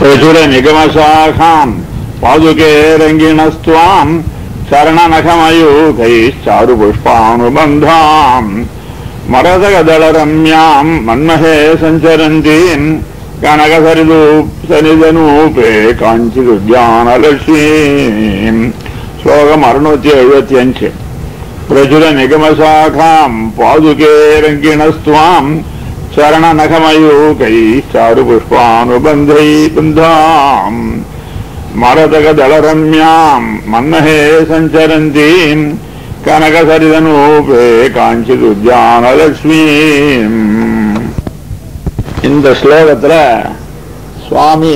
பிரசுர நிகமசாகாம் பாதுகே ரங்கிணஸ்துவாம் சரணநகமயூகை சாரு புஷ்பானுபந்தாம் மரதகதளரம்யாம் மன்மஹே சஞ்சரந்தீம் கனகசரிதூ சனிதனூபே காஞ்சிதுத்யானலட்சுமீம் ஸ்லோகம் அறுநூத்தி எழுபத்தி அஞ்சு பிரசுர நிகமசாகாம் பாதுகே ரங்கிணஸ்துவாம் சரணநகமயூகை சாரு புஷ்பானுபந்தை பந்தாம் மரதகதளரம்யாம் மன்னஹே சஞ்சரந்தீம் கனகசரிதனூபே காஞ்சிதுத்யானலட்சுமீம் இந்த ஸ்லோகத்துல சுவாமி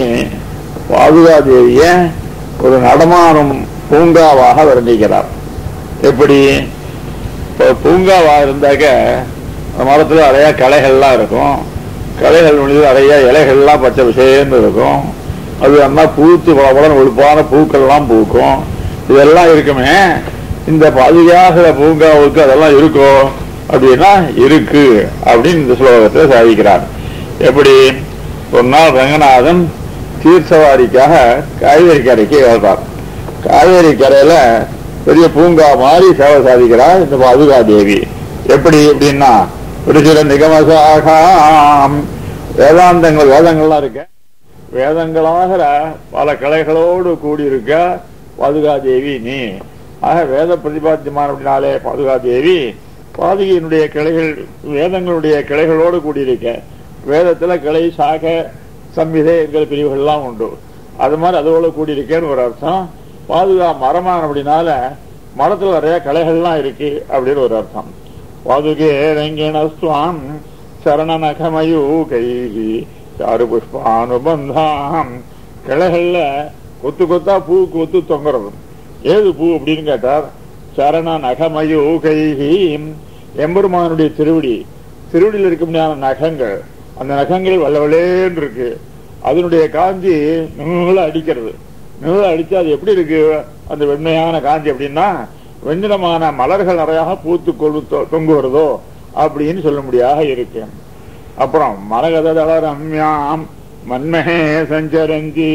பாதுகாதேவிய ஒரு நடமாடும் பூங்காவாக வர்ணிக்கிறார் எப்படி இப்போ பூங்காவா இருந்தாக்க அந்த மரத்துல நிறைய களைகள்லாம் இருக்கும் களைகள் முடிஞ்சு நிறைய இலைகள்லாம் பச்சை விஷயம்னு இருக்கும் அது நல்லா பூத்து பலபலன் ஒழுப்பான பூக்கள்லாம் பூக்கும் இதெல்லாம் இருக்குமே இந்த பாதுகாக்கிற பூங்காவுக்கு அதெல்லாம் இருக்கும் அப்படின்னா இருக்கு அப்படின்னு இந்த ஸ்லோகத்தை சாதிக்கிறார் எப்படி ஒரு நாள் ரங்கநாதன் தீர்த்தவாரிக்காக காவேரி கரைக்கு ஏறார் காவேரி கரையில பெரிய பூங்கா மாதிரி சேவை சாதிக்கிறார் இந்த பாதுகா தேவி எப்படி எப்படின்னா ஒரு சில நிகமசாகாம் வேதாந்தங்கள் வேதங்கள்லாம் இருக்க வேதங்களாகிற பல கலைகளோடு கூடியிருக்க பாதுகா தேவி நீ ஆக வேத பிரதிபாத்தியமான அப்படின்னாலே பாதுகா தேவி பாதுகையினுடைய கிளைகள் வேதங்களுடைய கிளைகளோடு கூடியிருக்க வேதத்துல கிளை சாக சம்மிதை என்கிற பிரிவுகள்லாம் உண்டு அது மாதிரி அதோட கூடியிருக்கேன்னு ஒரு அர்த்தம் பாதுகா மரமான அப்படின்னால மரத்துல நிறைய கலைகள்லாம் இருக்கு அப்படின்னு ஒரு அர்த்தம் பாதுகே ரங்கிணஸ்துவாம் சரணநகமயூ கைகி சாரு புஷ்பானுபந்தாம் கிளைகள்ல கொத்து கொத்தா பூ கொத்து தொங்குறது ஏது பூ அப்படின்னு கேட்டார் சரண நகமயூ கைகி எம்பெருமானுடைய திருவடி திருவடியில் இருக்க முடியாத நகங்கள் அந்த நகங்கள் வல்லவலேன்னு இருக்கு அதனுடைய காந்தி நூல அடிக்கிறது நூல அடிச்சு அது எப்படி இருக்கு அந்த வெண்மையான காந்தி அப்படின்னா வெண்ணிறமான மலர்கள் நிறையாக பூத்து கொழு தொங்குகிறதோ அப்படின்னு சொல்ல முடியாக இருக்கு அப்புறம் மரகத தள ரம்யாம் மன்மஹே சஞ்சரந்தி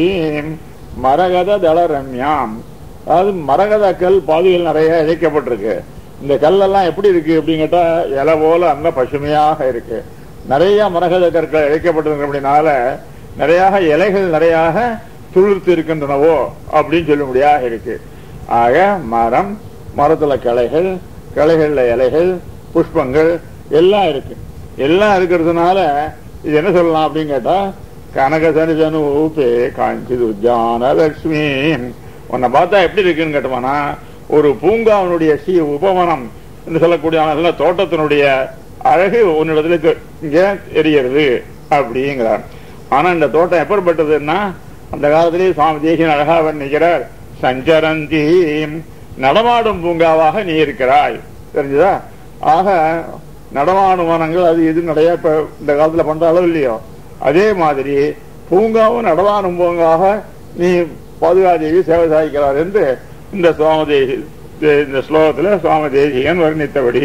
மரகத தள ரம்யாம் அதாவது மரகத கல் பாதைகள் நிறைய இழைக்கப்பட்டிருக்கு இந்த கல்லெல்லாம் எப்படி இருக்கு அப்படின்னு கேட்டா இலை போல அங்க பசுமையாக இருக்கு நிறைய மரகத கற்கள் இழைக்கப்பட்டிருக்கு அப்படின்னால நிறைய இலைகள் நிறையாக துளிர்த்து இருக்கின்றனவோ அப்படின்னு சொல்ல முடியாக இருக்கு ஆக மரம் மரத்துல கிளைகள் கிளைகள்ல இலைகள் புஷ்பங்கள் எல்லாம் இருக்கு எல்லாம் இருக்கிறதுனால இது என்ன சொல்லலாம் அப்படின்னு கேட்டா கனகசனிதனு ஊபே காஞ்சி உஜான லட்சுமி உன்னை பார்த்தா எப்படி இருக்குன்னு கேட்டோம்னா ஒரு பூங்காவனுடைய சி உபவனம் என்று சொல்லக்கூடிய நல்ல தோட்டத்தினுடைய அழகு உன்னிடத்துல இங்க எரியறது அப்படிங்கிறார் ஆனா இந்த தோட்டம் எப்படிப்பட்டதுன்னா அந்த காலத்திலேயே சுவாமி தேசியன் அழகா வர்ணிக்கிறார் சஞ்சரந்தி நடமாடும் பூங்காவாக நீ இருக்கிறாய் தெரிஞ்சுதா ஆக நடமாடும் வனங்கள் அது இது நிறைய இப்ப இந்த காலத்துல பண்றாலும் இல்லையோ அதே மாதிரி பூங்காவும் நடமாடும் பூங்காக நீ பாதுகாதேவி சேவை சாதிக்கிறார் என்று இந்த சுவாமி தேசி இந்த ஸ்லோகத்துல சுவாமி தேசிகன் வர்ணித்தபடி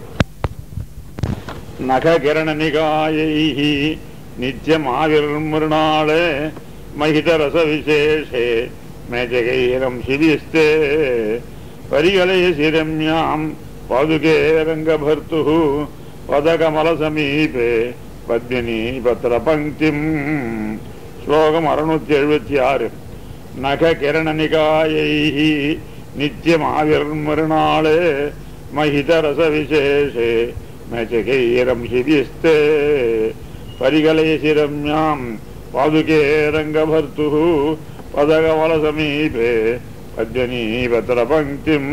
நக கிரண நிகாயை நித்தியம் ஆவிர்மிருணாளே மகித ரச விசேஷே மேஜகைரம் சிவிஸ்தே பரிகலயசி ரம்யாம் பாதுகே ரங்கபர்த்து பதகமல சமீபே பத்மினி பத்திர பங்கிம் ஸ்லோகம் அறுநூத்தி எழுபத்தி ஆறு நக கிரண நிகாயை நித்தியம் ஆவிர்மிருணாளே மகித ரச விசேஷே மேஜகைரம் சிவிஸ்தே பரிகலயசி ரம்யாம் பாதுகே ரங்கபர்த்து பதகமல சமீபே பத்மனி பத்திர பங்கிம்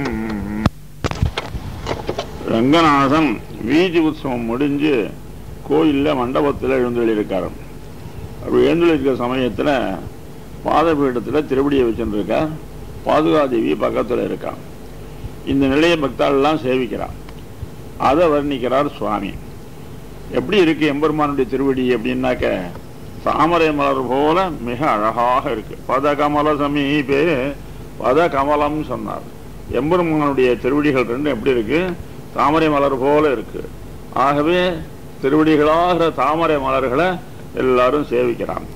ரங்கநாதன் வீதி உற்சவம் முடிஞ்சு கோயில்ல மண்டபத்தில் எழுந்தொழிருக்கார் அப்படி எழுந்தொழிருக்கிற சமயத்துல பாதபீடத்துல திருவடியை வச்சுருக்கார் பாதுகாதேவி பக்கத்துல இருக்கா இந்த நிலைய பக்தாளெல்லாம் சேவிக்கிறார் அதை வர்ணிக்கிறார் சுவாமி எப்படி இருக்கு எம்பெருமானுடைய திருவடி அப்படின்னாக்க தாமரை மலர் போல மிக அழகாக இருக்கு பதகமல சமீபே பதகமலம் சொன்னார் எம்பெருமானுடைய திருவடிகள் ரெண்டும் எப்படி இருக்கு தாமரை மலர் போல இருக்கு ஆகவே திருவடிகளாகிற தாமரை மலர்களை எல்லாரும் சேவிக்கிறாங்க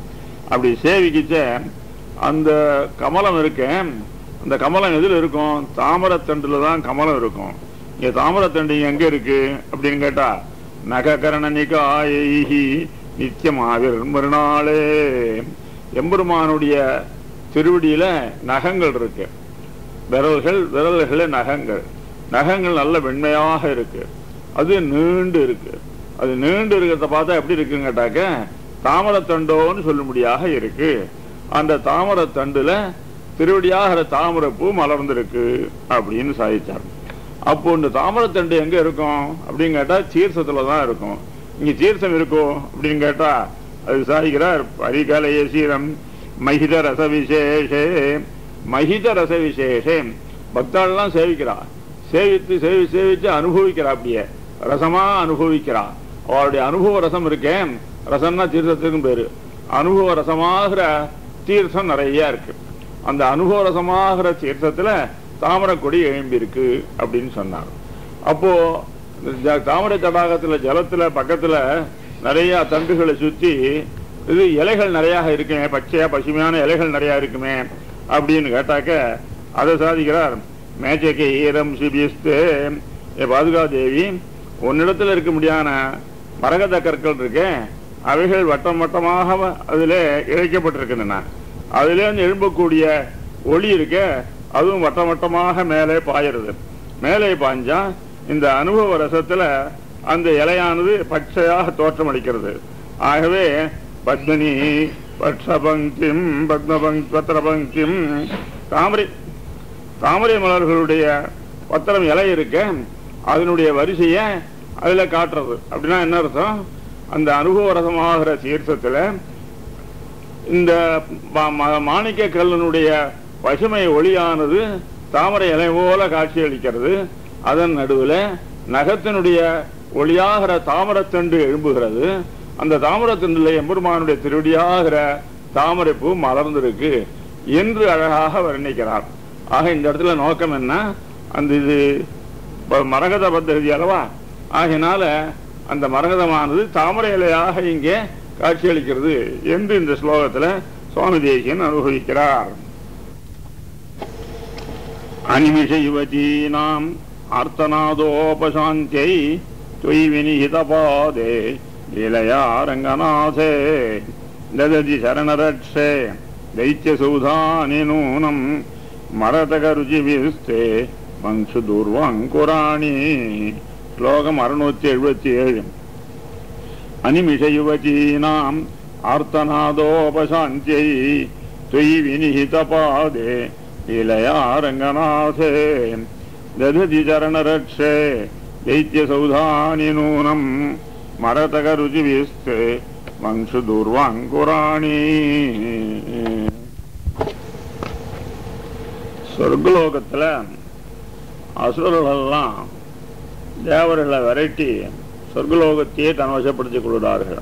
அப்படி சேவிக்கிச்ச அந்த கமலம் இருக்கேன் அந்த கமலம் எதில் இருக்கும் தாமரத்தண்டுல தான் கமலம் இருக்கும் இங்க தாமரத்தண்டு இங்க எங்க இருக்கு அப்படின்னு கேட்டா நககரண நிகாயி நித்தியமாவிர் மறுநாளே எம்பெருமானுடைய திருவடியில நகங்கள் இருக்கு விரல்கள் விரல்கள நகங்கள் நகங்கள் நல்ல வெண்மையாக இருக்கு அது நீண்டு இருக்கு அது நீண்டு இருக்கிறத பார்த்தா எப்படி இருக்குன்னு கேட்டாக்க தாமரத்தண்டோன்னு சொல்லும்படியாக இருக்கு அந்த தாமரத்தண்டுல திருவடியாகிற தாமரைப்பூ மலர்ந்திருக்கு அப்படின்னு சாதிச்சார் அப்போ இந்த தாமரத்தண்டு எங்க இருக்கும் அப்படின்னு கேட்டா தீர்த்தத்துல தான் இருக்கும் இங்க தீர்த்தம் இருக்கோ அப்படின்னு கேட்டா அது சாதிக்கிறார் பரிகலைய சீரம் மகித ரச விசேஷே மகித ரச விசேஷே பக்தாள்லாம் சேவிக்கிறா சேவித்து சேவி சேவிச்சு அனுபவிக்கிறா அப்படியே ரசமா அனுபவிக்கிறா அவளுடைய அனுபவ ரசம் இருக்கேன் ரசம்னா தீர்த்தத்துக்கும் பேரு அனுபவ ரசமாகிற தீர்த்தம் நிறைய இருக்கு அந்த அனுபவ ரசமாகிற தீர்த்தத்துல தாமரக்கொடி எழும்பி இருக்கு அப்படின்னு சொன்னார் அப்போ ஜ- தாமரை தடாகத்துல ஜலத்துல பக்கத்துல நிறைய தண்டுகளை சுத்தி இது இலைகள் நிறைய இருக்குமே பச்சையா பசுமையான இலைகள் நிறைய இருக்குமே அப்படின்னு கேட்டாக்க அதை சாதிக்கிறார் மேச்சைக்கு ஈரம் சிபிஸ்து ஏ பாதுகா தேவி உன்னிடத்துல இருக்க முடியாத மரகத கற்கள் இருக்கே அவைகள் வட்டம் வட்டமாக அதில் இழைக்கப்பட்டிருக்கின்றன அதிலேருந்து எழும்பக்கூடிய ஒளி இருக்க அதுவும் வட்டம் வட்டமாக மேலே பாயிறது மேலே பாய்ஞ்சா இந்த அனுபவ ரசத்துல அந்த இலையானது பச்சையாக தோற்றமளிக்கிறது ஆகவே பத்மினி பட்சபங்கிம் பத்மபங் பத்திரபங்கிம் தாமரை தாமரை மலர்களுடைய பத்திரம் இலை இருக்க அதனுடைய வரிசையை அதுல காட்டுறது அப்படின்னா என்ன அர்த்தம் அந்த அனுபவ ரசமாகிற தீர்த்தத்துல இந்த மா- மா- மாணிக்க கல்லனுடைய பசுமை ஒளியானது தாமரை இலை போல காட்சியளிக்கிறது அதன் நடுவில் நகத்தினுடைய ஒளியாகிற தாமரத்தண்டு எழும்புகிறது அந்த தாமரத்தண்டுல எம்பெருமானுடைய திருவடியாகிற தாமரைப்பூ மலர்ந்திருக்கு என்று அழகாக வர்ணிக்கிறார் ஆக இந்த இடத்துல நோக்கம் என்ன அந்த இது ப- மரகத பத்ததி அல்லவா ஆகினால அந்த மரகதமானது தாமரை இலையாக இங்கே காட்சியளிக்கிறது என்று இந்த ஸ்லோகத்துல சுவாமி தேசியன் அனுபவிக்கிறார் அனிமிஷ யுவதீனாம் ஆர்த்தநாதோபசாந்தியை தொய் வினிஹிதபாதே லீலையா ரங்கநாதே தததி சரணரட்சே दैत्यसौधानि नूनम् மரதகருஜிவிஸ்தே மங்சு துர்வாங்குராணி ஸ்லோகம் அறுநூத்தி எழுபத்தி ஏழு அனிமிஷ யுவதீனாம் ஆர்த்தநாதோபசாந்தியை தொய் வினிஹித பாதே லீலையா ரங்கநாதே தததி சரணரட்சே दैत्यसौधानि நூனம் மரதகருஜிவிஸ்தே மங்சு துர்வாங்குராணி சொர்க்கலோகத்துல அசுரர்களெல்லாம் தேவர்களை விரட்டி சொர்க்கலோகத்தையே தன் வசப்படுத்திக் கொள்கிறார்கள்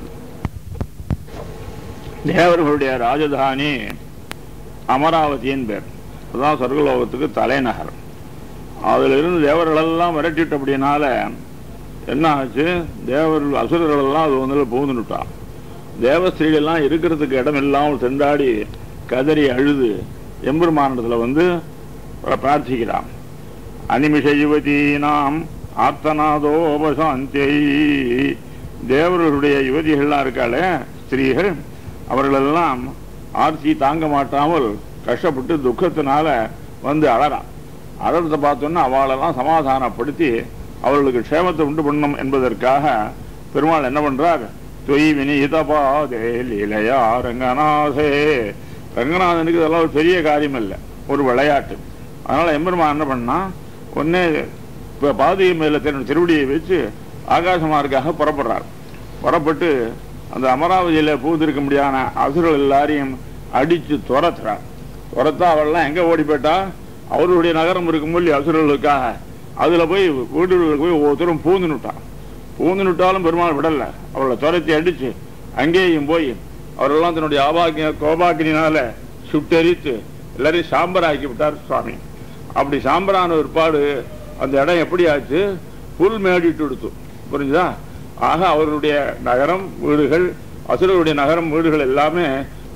தேவர்களுடைய ராஜதானி அமராவதியின் பேர் அதுதான் சொர்க்கலோகத்துக்கு தலைநகர் அதுல இருந்து தேவர்களெல்லாம் விரட்டிட்டு அப்படினால என்ன ஆச்சு தேவர்கள் அசுரர்கள் எல்லாம் அது வந்து புகுந்துட்டா தேவஸ்திரீகள்லாம் இருக்கிறதுக்கு இடம் இல்லாமல் திண்டாடி கதறி அழுது எம்பெருமானிடத்துல வந்து பிரார்த்திக்கிறான் அனிமிஷ யுவதீனாம் ஆர்த்தநாதோபசாந்தியை தேவர்களுடைய யுவதிகள்லாம் இருக்காளே ஸ்திரீகள் அவர்களெல்லாம் ஆர்த்தி தாங்க மாட்டாமல் கஷ்டப்பட்டு துக்கத்தினால வந்து அழறான் அழறத பார்த்தோன்னா அவளெல்லாம் சமாதானப்படுத்தி அவர்களுக்கு க்ஷேமத்தை உண்டு பண்ணணும் என்பதற்காக பெருமாள் என்ன பண்றார் தொய் வினிதபாதே லீலையா ரங்கநாதே ரங்கநாதனுக்கு இதெல்லாம் ஒரு பெரிய காரியம் இல்லை ஒரு விளையாட்டு அதனால எம்பெருமான் என்ன பண்ணா ஒன்னே இப்போ பாதிகை மேல தன்னுடைய திருவடியை வச்சு ஆகாசமார்க்காக புறப்படுறார் புறப்பட்டு அந்த அமராவதியில பூந்திருக்க முடியாத அசுரர்கள் எல்லாரையும் அடிச்சு துரத்துறார் துரத்தா அவள்லாம் எங்க ஓடி போயிட்டா அவருடைய நகரம் இருக்கும் போது அசுரர்களுக்காக அதுல போய் வீடுகளுக்கு போய் ஒவ்வொருத்தரும் பூந்துனுட்டான் பூந்துனுட்டாலும் பெருமாள் விடல அவளை துரத்தி அடிச்சு அங்கேயும் போய் அவரெல்லாம் தன்னுடைய ஆபாக்கிய கோபாக்கினால சுட்டெரித்து எல்லாரையும் சாம்பர் ஆக்கி விட்டார் சுவாமி அப்படி சாம்பரான ஒருபாடு அந்த இடம் எப்படி ஆச்சு புல் மேடிட்டு கொடுத்து புரிஞ்சுதா ஆக அவருடைய நகரம் வீடுகள் அசுரருடைய நகரம் வீடுகள் எல்லாமே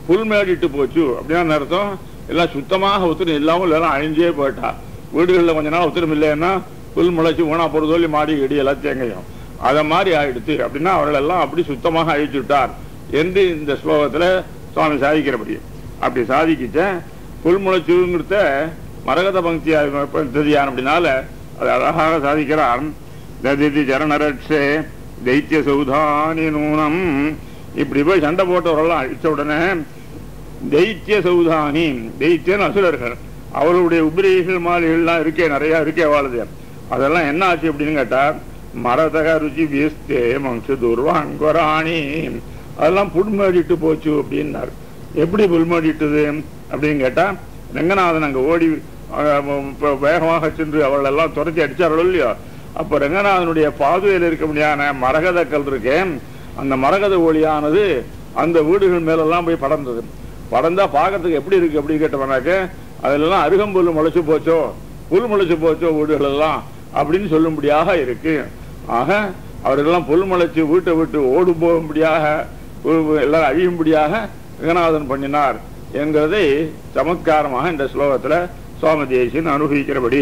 புல்மேடிட்டு போச்சு அப்படின்னு அர்த்தம் எல்லாம் சுத்தமாக ஒத்துரும் இல்லாமல் எல்லாம் அழிஞ்சே போயிட்டா வீடுகளில் கொஞ்ச நாள் ஒத்துரும் இல்லைன்னா புல் முளைச்சு ஊனா பொறுத்தோலி மாடி இடி எல்லாம் தேங்கையும் அதை மாதிரி ஆயிடுத்து அப்படின்னா அவர்கள் எல்லாம் அப்படி சுத்தமாக அழிச்சு விட்டார் என்று இந்த ஸ்லோகத்துல சுவாமி சாதிக்கிறபடி அப்படி சாதிக்கிச்ச புல் முளைச்சுங்கிறத மரகத பங்கி தெரியான் அப்படின்னால அது அழகாக சாதிக்கிறார் ததிதி சரணரட்சே தைத்திய சௌதானி நூனம் இப்படி போய் சண்டை போட்டவரெல்லாம் அழிச்ச உடனே தைத்திய சௌதானி தைத்தியன் அசுரர்கள் அவர்களுடைய உபிரீகள் மாளிகைகள்லாம் இருக்கே நிறைய இருக்கே வாழுது அதெல்லாம் என்ன ஆச்சு அப்படின்னு கேட்டா மரதக ருச்சி வீஸ்தே மங்சு துர்வாங்கராணி அதெல்லாம் புல்மேடிட்டு போச்சு அப்படின்னார் எப்படி புல்மேடிட்டுது அப்படின்னு கேட்டா ரங்கநாதன் அங்க ஓடி அஹ், இப்ப வேகமாக சென்று அவள் எல்லாம் துரத்தி அடிச்சார்கள் இல்லையோ அப்ப ரங்கநாதனுடைய பாதுகையில் இருக்க முடியாத மரகத கல் இருக்கேன் அந்த மரகத ஒளியானது அந்த வீடுகள் மேலெல்லாம் போய் படர்ந்தது படர்ந்தா பார்க்கறதுக்கு எப்படி இருக்கு அப்படின்னு கேட்டவனாக்க அதெல்லாம் அருகம்புல் முளைச்சு போச்சோ புல் முளைச்சு போச்சோ வீடுகள் எல்லாம் அப்படின்னு சொல்லும்படியாக இருக்கு ஆக அவர்களெல்லாம் புல் முளைச்சு வீட்டை விட்டு ஓடு போகும்படியாக உ- எல்லாரும் அழியும்படியாக ரங்கநாதன் பண்ணினார் என்கிறதை சமத்காரமாக இந்த ஸ்லோகத்துல சுவாமி தேசியன் அனுபவிக்கிறபடி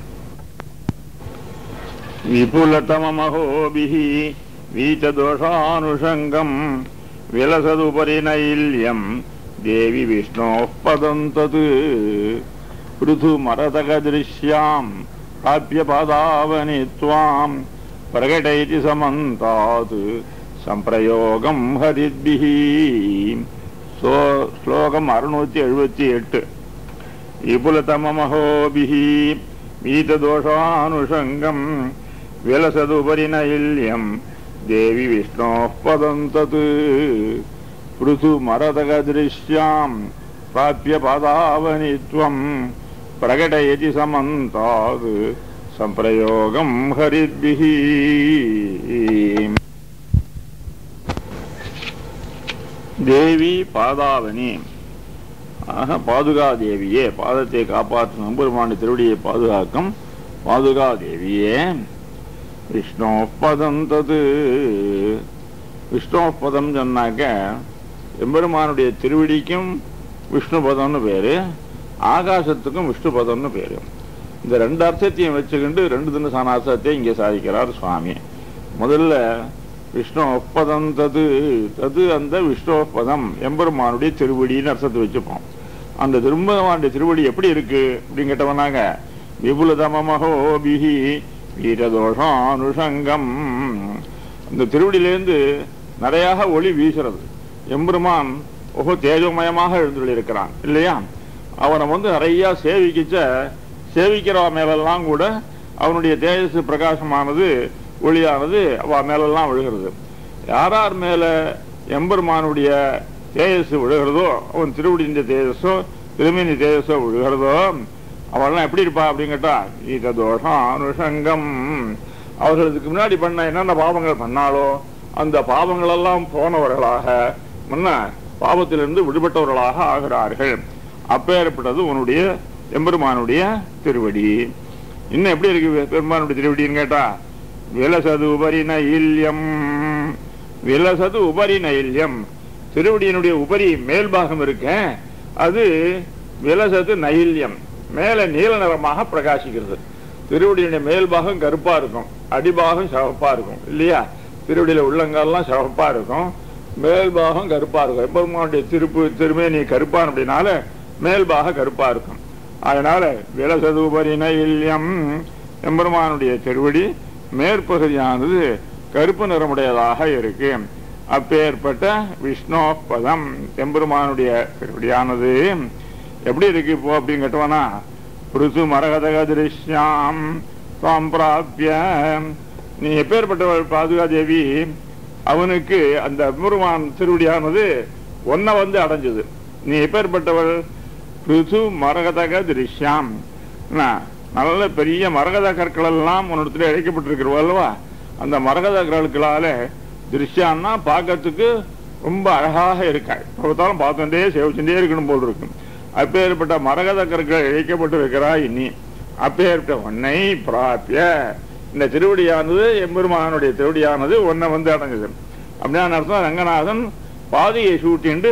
विपुलतममहोभिः वीतदोषानुषङ्गम् विलसदुपरि नैल्यम् देवि विष्णोः पदम् तत् पृथुमरतकदृश्याम् काप्यपदावनि त्वाम् प्रकटयति समन्तात् सम्प्रयोगम् हरिद्भिः सो श्लोकम् अरुणूति एഴുപത്തി എട്ട് विपुलतममहोभिः वीतदोषानुषङ्गम् विलसदुपरि नैल्यम् देवि विष्णोः पदम् तत् पृथुमरतकदृश्याम् प्राप्य पदावनि त्वम् प्रकटयति समन्तात् सम्प्रयोगम् हरिद्भिः देवी पादावनि ஆக பாதுகா தேவியே பாதத்தை காப்பாற்றும் நம்பெருமாண்டி திருவடியை பாதுகாக்கும் பாதுகா தேவியே விஷ்ணு பதம் தது விஷ்ணு பதம் சொன்னாக்க எம்பெருமானுடைய திருவடிக்கும் விஷ்ணு பதம்னு பேரு ஆகாசத்துக்கும் விஷ்ணு பதம்னு பேரு இந்த ரெண்டு அர்த்தத்தையும் வச்சுக்கிண்டு ரெண்டு தின சாணார்த்தத்தை இங்கே சாதிக்கிறார் சுவாமி முதல்ல விஷ்ணு ஒப்பதம் தது தது அந்த விஷ்ணு ஒப்பதம் எம்பெருமானுடைய திருவடின்னு அர்த்தத்தை வச்சுப்போம் அந்த திரும்பமானுடைய திருவடி எப்படி இருக்கு அப்படின்னு கேட்டவனாங்க விபுலதமமகோபிஹி வீரதோஷம் அனுஷங்கம் அந்த திருவடியிலேருந்து நிறையாக ஒளி வீசுறது எம்பெருமான் ஓஹோ தேஜோமயமாக எழுந்துள்ளிருக்கிறான் இல்லையா அவனை வந்து நிறைய சேவிக்கிச்ச சேவிக்கிற மேலெல்லாம் கூட அவனுடைய தேஜஸ் பிரகாசமானது ஒளியானது அவ மேலெல்லாம் விழுகிறது யாரார் மேல எம்பெருமானுடைய தேஜஸ் விழுகிறதோ அவன் திருவடியின் தேஜஸோ திருமேனி தேஜஸோ விழுகிறதோ அவள்லாம் எப்படி இருப்பா அப்படின்னு கேட்டா ஈத தோஷம் அனுஷங்கம் அவர்களுக்கு முன்னாடி பண்ண என்னென்ன பாவங்கள் பண்ணாலோ அந்த பாவங்கள் எல்லாம் போனவர்களாக முன்ன பாவத்திலிருந்து விடுபட்டவர்களாக ஆகிறார்கள் அப்பேற்பட்டது உன்னுடைய எம்பெருமானுடைய திருவடி இன்னும் எப்படி இருக்கு பெருமானுடைய திருவடின்னு கேட்டா விலசது உபரி நைல்யம் விலசது உபரி நைல்யம் திருவடியினுடைய உபரி மேல் பாகம் இருக்க அது விலசது நைல்யம் மேல நீல நிறமாக பிரகாசிக்கிறது திருவடியினுடைய மேல் பாகம் கருப்பா இருக்கும் அடிபாகம் சிவப்பா இருக்கும் இல்லையா திருவடியில உள்ளங்கால்லாம் சிவப்பா இருக்கும் மேல் பாகம் கருப்பா இருக்கும் எப்பெருமானுடைய திருப்பு திருமேனி கருப்பான் அப்படின்னால மேல் பாகம் கருப்பா இருக்கும் அதனால விலசது உபரி நைல்யம் எம்பெருமானுடைய திருவடி மேற்பகுதியானது கருப்பு நிறமுடையதாக இருக்கு அப்பேற்பட்ட விஷ்ணு பதம் எம்பெருமானுடைய திருவடியானது எப்படி இருக்கு இப்போ அப்படின்னு கேட்டவனா பிருத்து மரகதக திருஷ்யாம் தாம் பிராபிய நீ எப்பேற்பட்டவள் பாதுகா தேவி அவனுக்கு அந்த எம்பெருமான் திருவடியானது ஒன்ன வந்து அடைஞ்சது நீ எப்பேற்பட்டவள் பிருது மரகதக திருஷ்யாம் என்ன, நல்ல பெரிய மரகத கற்கள் எல்லாம் உன்னிடத்துல இழைக்கப்பட்டிருக்கிறவ அல்லவா அந்த மரகத கற்களால திருஷ்யான்னா பார்க்கறதுக்கு ரொம்ப அழகாக இருக்காள் பார்த்தாலும் பார்த்துட்டே சேவிச்சுட்டே இருக்கணும் போல் இருக்கும் அப்பேற்பட்ட மரகத கற்கள் இழைக்கப்பட்டு இருக்கிறாய் நீ அப்பேற்பட்ட உன்னை பிராப்பிய இந்த திருவடியானது எம்பெருமானுடைய திருவடியானது உன்னை வந்து அடைஞ்சது அப்படின்னா அர்த்தம் ரங்கநாதன் பாதையை சூட்டிண்டு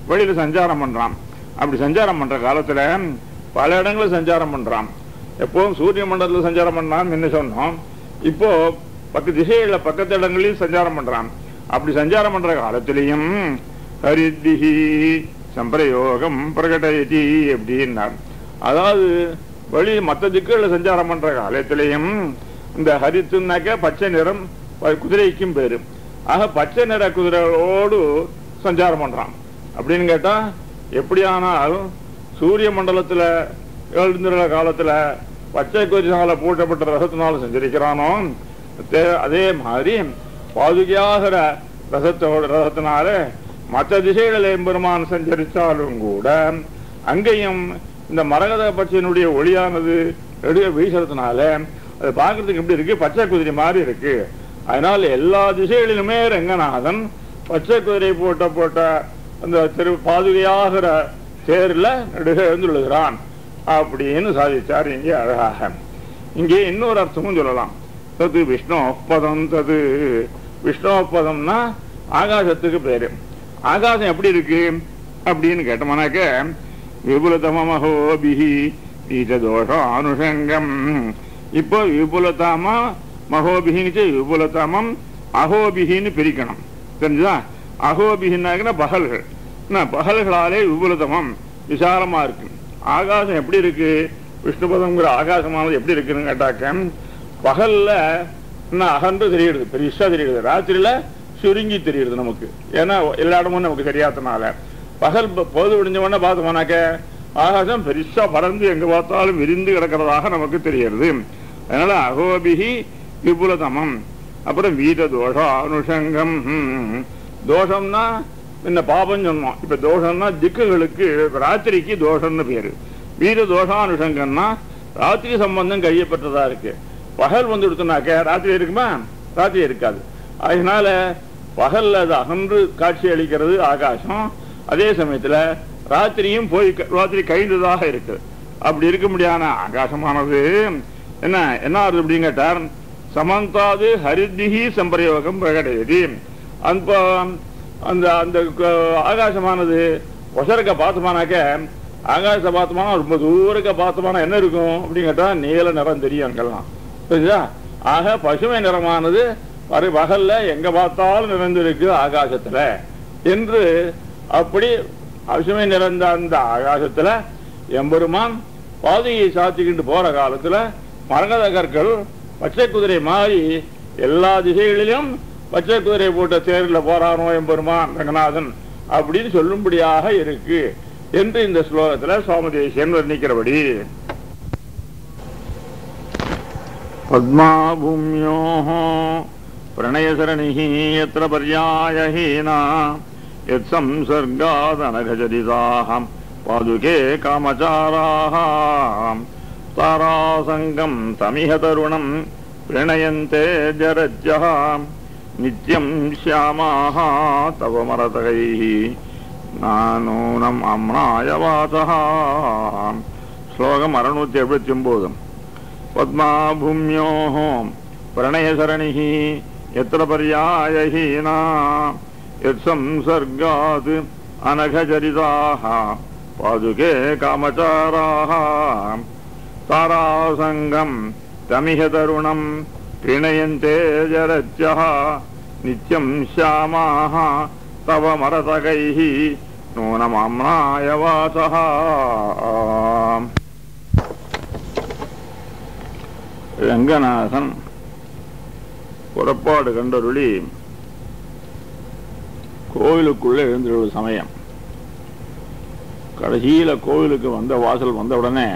வெளியில சஞ்சாரம் பண்றான் அப்படி சஞ்சாரம் பண்ற காலத்துல பல இடங்கள்ல சஞ்சாரம் பண்றான் எப்போதும் சூரிய மண்டலத்துல சஞ்சாரம் பண்ணான்னு என்ன சொன்னோம் இப்போ பக்க திசைகள்ல பக்கத்து இடங்களையும் சஞ்சாரம் பண்றான் அப்படி சஞ்சாரம் பண்ற காலத்திலையும் ஹரிதிஹி சம்பிரயோகம் பிரகடயதி அப்படின்னார் அதாவது வழி மற்ற திக்குகளில் சஞ்சாரம் பண்ற காலத்திலையும் இந்த ஹரித்துனாக்க பச்சை நிறம் ப- குதிரைக்கும் பேரு ஆக பச்சை நிற குதிரைகளோடு சஞ்சாரம் பண்றான் அப்படின்னு கேட்டா எப்படியானால் சூரிய மண்டலத்துல எழுந்துள்ள காலத்துல பச்சை குதிரைனால பூட்டப்பட்ட ரசத்தினால சஞ்சரிக்கிறானோ தே- அதே மாதிரி பாதுகையாகிற ரசத்தோட ரசத்தினால மற்ற திசைகளில் எம்பெருமான் சஞ்சரித்தாலும் கூட அங்கேயும் இந்த மரகத பச்சையினுடைய ஒளியானது நெடுக வீசுறதுனால அது பார்க்கறதுக்கு எப்படி இருக்கு பச்சை குதிரை மாதிரி இருக்கு அதனால எல்லா திசைகளிலுமே ரங்கநாதன் பச்சை குதிரை போட்ட போட்ட அந்த திரு பாதுகையாகிற தேர்ல நெடுக எழுந்துள்ளுகிறான் அப்படின்னு சாதிச்சார் இங்கே அழகாக இங்கே இன்னொரு அர்த்தமும் சொல்லலாம் தது விஷ்ணோப்பதம் தது விஷ்ணோப்பதம்னா ஆகாசத்துக்கு பேரு ஆகாசம் எப்படி இருக்கு அப்படின்னு கேட்டோம்னாக்க விபுலதமஹோபிஹி பீஜதோஷ அனுஷங்கம் இப்போ விபுலதாமா மகோபிஹின்னு விபுலதமம் அகோபிஹின்னு பிரிக்கணும் தெரிஞ்சுதா அகோபிஹின்னாக்கிற பகல்கள் என்ன, பகல்களாலே விபுலதமம் விசாலமா இருக்கு ஆகாசம் எப்படி இருக்கு விஷ்ணுபதம்ங்கிற ஆகாசமானது எப்படி இருக்குன்னு கேட்டாக்க பகல்ல என்ன அகன்று தெரியுது பெருசா தெரியுது ராத்திரியில சுருங்கி தெரியுது நமக்கு ஏன்னா எல்லா இடமும் நமக்கு தெரியாதனால பகல் ப- பொழுது விடிஞ்ச உடனே பார்த்தோம்னாக்க ஆகாசம் பெருசா பறந்து எங்க பார்த்தாலும் விரிந்து கிடக்கிறதாக நமக்கு தெரியுது அதனால அகோபிகி விபுலதமம் அப்புறம் வீத தோஷம் அனுஷங்கம் ஹம். தோஷம்னா இந்த பாபம் சொன்னோம் இப்ப தோஷம்னா திக்குகளுக்கு ராத்திரிக்கு தோஷம்னு பேரு வீர தோஷானுஷங்கம்னா ராத்திரி சம்பந்தம் கையப்பட்டதா இருக்கு பகல் வந்து கொடுத்தனாக்க ராத்திரி இருக்குமா ராத்திரி இருக்காது அதனால பகல்ல அது அகன்று காட்சி அளிக்கிறது ஆகாசம் அதே சமயத்துல ராத்திரியும் போய் க- ராத்திரி கழிந்ததாக இருக்கு அப்படி இருக்க முடியாத ஆகாசமானது என்ன என்ன ஆகுது அப்படின்னு கேட்டார் சமந்தாது ஹரிதிஹி சம்பிரயோகம் பிரகடயதி அந்த அந்த அந்த க- ஆகாசமானது ஒசரக்க பார்த்தோமானாக்க ஆகாச பார்த்தோம்னா ரொம்ப தூரக்க பார்த்தோம்னா என்ன இருக்கும் அப்படின்னு கேட்டா நீல நிறம் தெரியும் அங்கெல்லாம் புரியுதா ஆக பசுமை நிறமானது வரு பகல்ல எங்க பார்த்தாலும் நிறைந்திருக்கு ஆகாசத்துல என்று அப்படி பசுமை நிறைந்த அந்த ஆகாசத்துல எம்பெருமான் பாதையை சாத்திக்கிட்டு போற காலத்துல மரகத கற்கள் பச்சை குதிரை மாறி எல்லா திசைகளிலும் பச்சை குதிரை போட்ட தேரில் போறானோ எம்பெருமான் ரங்கநாதன் அப்படின்னு சொல்லும்படியாக இருக்கு என்று இந்த ஸ்லோகத்துல சுவாமதேசியன் வர்ணிக்கிறபடி பத்மாபூமியோ பிரணயசரணிः यत्र पर्यायहीना यत्संसर्गादनघचरिताः पादुके कामचाराः तारासङ्गम् तमिह तरुणम् प्रणयन्ते जरज्यः नित्यम् श्यामाः तव मरतकैः नानूनम् अम्नाय वाचः श्लोकम् अरुणूति एഴുപത്തി ഒമ്പതും पद्माभूम्योः प्रणयसरणिः यत्र पर्यायहीना यत्संसर्गात् अनघचरिताः पादुके कामचाराः तारासङ्गम् तमिह तरुणम् प्रीणयन्ते जरत्यः नित्यम् श्यामाः तव मरतकैः नूनमाम्नाय वाचः ரங்கநாதன் புறப்பாடு கண்டருளி கோவிலுக்குள்ள எழுந்துள்ள சமயம் கடைசியில கோவிலுக்கு வந்த வாசல் வந்த உடனே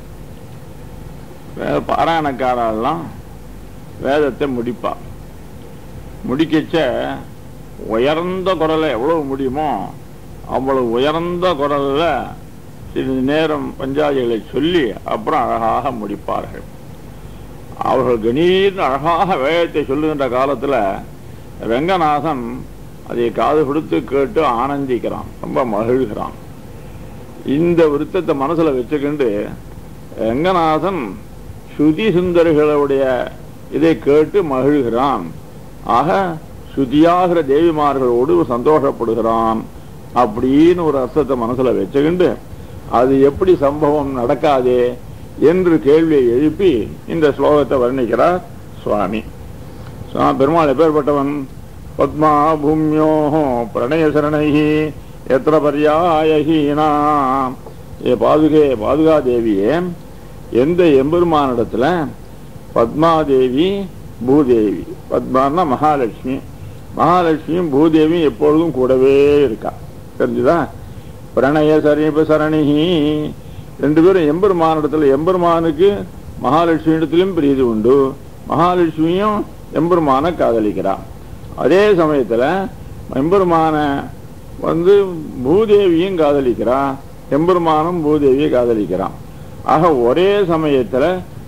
வேத பாராயணக்காரெல்லாம் வேதத்தை முடிப்பா முடிக்கச்ச உயர்ந்த குரலை எவ்வளவு முடியுமோ அவ்வளவு உயர்ந்த குரல்ல சிறிது நேரம் பஞ்சாதிகளை சொல்லி அப்புறம் அழகாக முடிப்பார்கள் அவர்கள் கணீர்னு அழகாக வேதத்தை சொல்லுகின்ற காலத்துல ரங்கநாதன் அதை காது கொடுத்து கேட்டு ஆனந்திக்கிறான் ரொம்ப மகிழ்கிறான் இந்த விருத்தத்தை மனசுல வச்சுக்கிண்டு ரங்கநாதன் ஸ்ருதி சுந்தரிகளுடைய இதை கேட்டு மகிழ்கிறான் ஆக ஸ்ருதியாகிற தேவிமார்களோடு சந்தோஷப்படுகிறான் அப்படின்னு ஒரு அர்த்தத்தை மனசுல வச்சுக்கிண்டு அது எப்படி சம்பவம் நடக்காதே என்று கேள்வியை எழுப்பி இந்த ஸ்லோகத்தை வர்ணிக்கிறார் சுவாமி சுவாமி பெருமாள் எப்பேற்பட்டவன் பத்மா பூமியோ பிரணய சரணைஹி எத்திர பர்யாயஹீனா ஏ பாதுகே பாதுகா தேவியே எந்த எம்பெருமானிடத்துல பத்மாதேவி பூதேவி பத்மான்னா மகாலட்சுமி மகாலட்சுமியும் பூதேவியும் எப்பொழுதும் கூடவே இருக்கா தெரிஞ்சுதா பிரணய சரீப சரணிஹி ரெண்டு பேரும் எம்பெருமானிடத்துல எம்பெருமானுக்கு மகாலட்சுமி இடத்திலும் பிரீதி உண்டு மகாலட்சுமியும் எம்பெருமான காதலிக்கிறான் அதே சமயத்துல எம்பெருமான வந்து பூதேவியும் காதலிக்கிறான் எம்பெருமானும் பூதேவியை காதலிக்கிறான் ஆக ஒரே சமயத்துல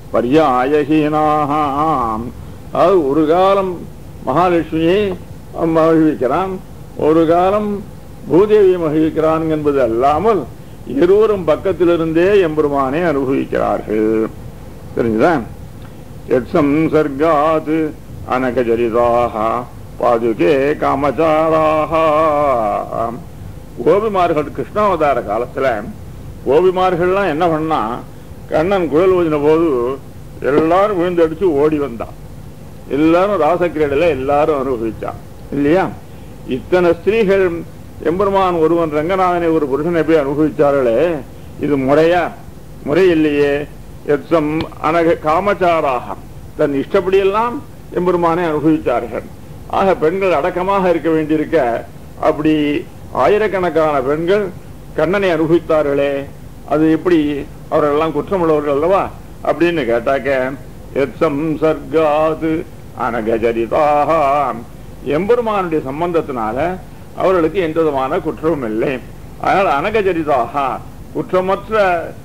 பர்யாயகீனாம் அதாவது ஒரு காலம் மகாலட்சுமியை மகிழ்விக்கிறான் ஒரு காலம் பூதேவியை மகிழ்விக்கிறான் என்பது அல்லாமல் இருவரும் பக்கத்திலிருந்தே எம்பெருமானை அனுபவிக்கிறார்கள் தெரிஞ்சுதா எட்சம் சர்காத் அனகஜரிதாக பாதுகே காமச்சாராக கோபிமார்கள் கிருஷ்ணாவதார காலத்துல கோபிமார்கள்லாம் என்ன பண்ணா கண்ணன் குழல் ஊதின போது எல்லாரும் விழுந்தடிச்சு ஓடி வந்தான் எல்லாரும் ராசக்கிரீடையில எல்லாரும் அனுபவிச்சான் இல்லையா இத்தனை ஸ்திரீகள் எம்பெருமான் ஒருவன் ரங்கநாதனை ஒரு புருஷனை போய் அனுபவிச்சார்களே இது முறையா முறை இல்லையே எத்தம் அனக காமச்சாராக தன் இஷ்டப்படியெல்லாம் எம்பெருமானை அனுபவித்தார்கள் ஆக பெண்கள் அடக்கமாக இருக்க வேண்டியிருக்க அப்படி ஆயிரக்கணக்கான பெண்கள் கண்ணனை அனுபவித்தார்களே அது எப்படி அவரெல்லாம் குற்றமுள்ளவர்கள் அல்லவா அப்படின்னு கேட்டாக்க எத்தம் சர்க்காது அனகஜரிதாக எம்பெருமானுடைய சம்பந்தத்தினால அவர்களுக்கு எந்த விதமான குற்றமும் இல்லை அதனால் அனகஜரிதாக குற்றமற்ற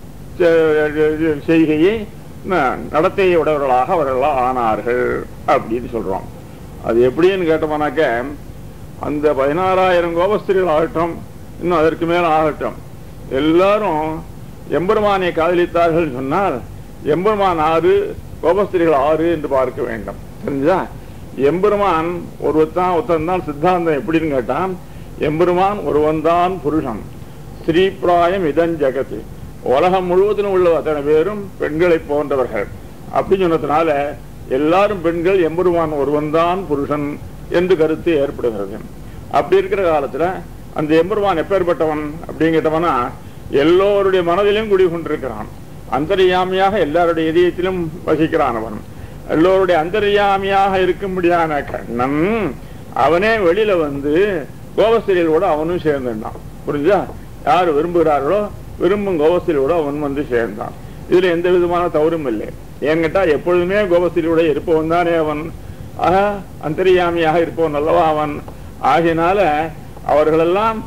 செ- செய்கையை ந- நடத்தையை உடையவர்களாக அவர்கள் ஆனார்கள் அப்படின்னு சொல்றோம் அது எப்படின்னு கேட்டோம்னாக்க அந்த பதினாறாயிரம் கோபஸ்திரிகள் ஆகட்டும் இன்னும் அதற்கு மேல ஆகட்டும் எல்லாரும் எம்பெருமானை காதலித்தார்கள் சொன்னால் எம்பெருமான் ஆறு கோபஸ்திரிகள் ஆறு என்று பார்க்க வேண்டும் தெரிஞ்சா எம்பெருமான் ஒருவத்தான் ஒருத்தன் தான் சித்தாந்தம் எப்படின்னு கேட்டான் எம்பெருமான் ஒருவன்தான் புருஷன் ஸ்ரீபிராயம் இதன் ஜெகத்து உலகம் முழுவதிலும் உள்ள அத்தனை பேரும் பெண்களை போன்றவர்கள் அப்படின்னு சொன்னதுனால எல்லாரும் பெண்கள் எம்பெருமான் ஒருவன்தான் புருஷன் என்று கருத்து ஏற்படுகிறது அப்படி இருக்கிற காலத்துல அந்த எம்பெருமான் எப்பேற்பட்டவன் அப்படிங்கிட்டவனா எல்லோருடைய மனதிலும் குடிகொண்டிருக்கிறான் அந்தர்யாமியாக எல்லாருடைய இதயத்திலும் வசிக்கிறான் அவன் எல்லோருடைய அந்தர்யாமியாக இருக்கும்படியான கண்ணன் அவனே வெளியில வந்து கோபஸ்திரியோட அவனும் சேர்ந்துட்டான் புரிஞ்சா யார் விரும்புகிறார்களோ விரும்பும் கோபஸ்திரியோட அவன் வந்து சேர்ந்தான் இதுல எந்த விதமான தவறும் இல்லை ஏன்கிட்டா எப்பொழுதுமே கோபஸ்திரியோட இருப்பவன் தானே அவன் ஆக அந்தரியாமியாக இருப்பவன் அல்லவா அவன் ஆகினால அவர்களெல்லாம்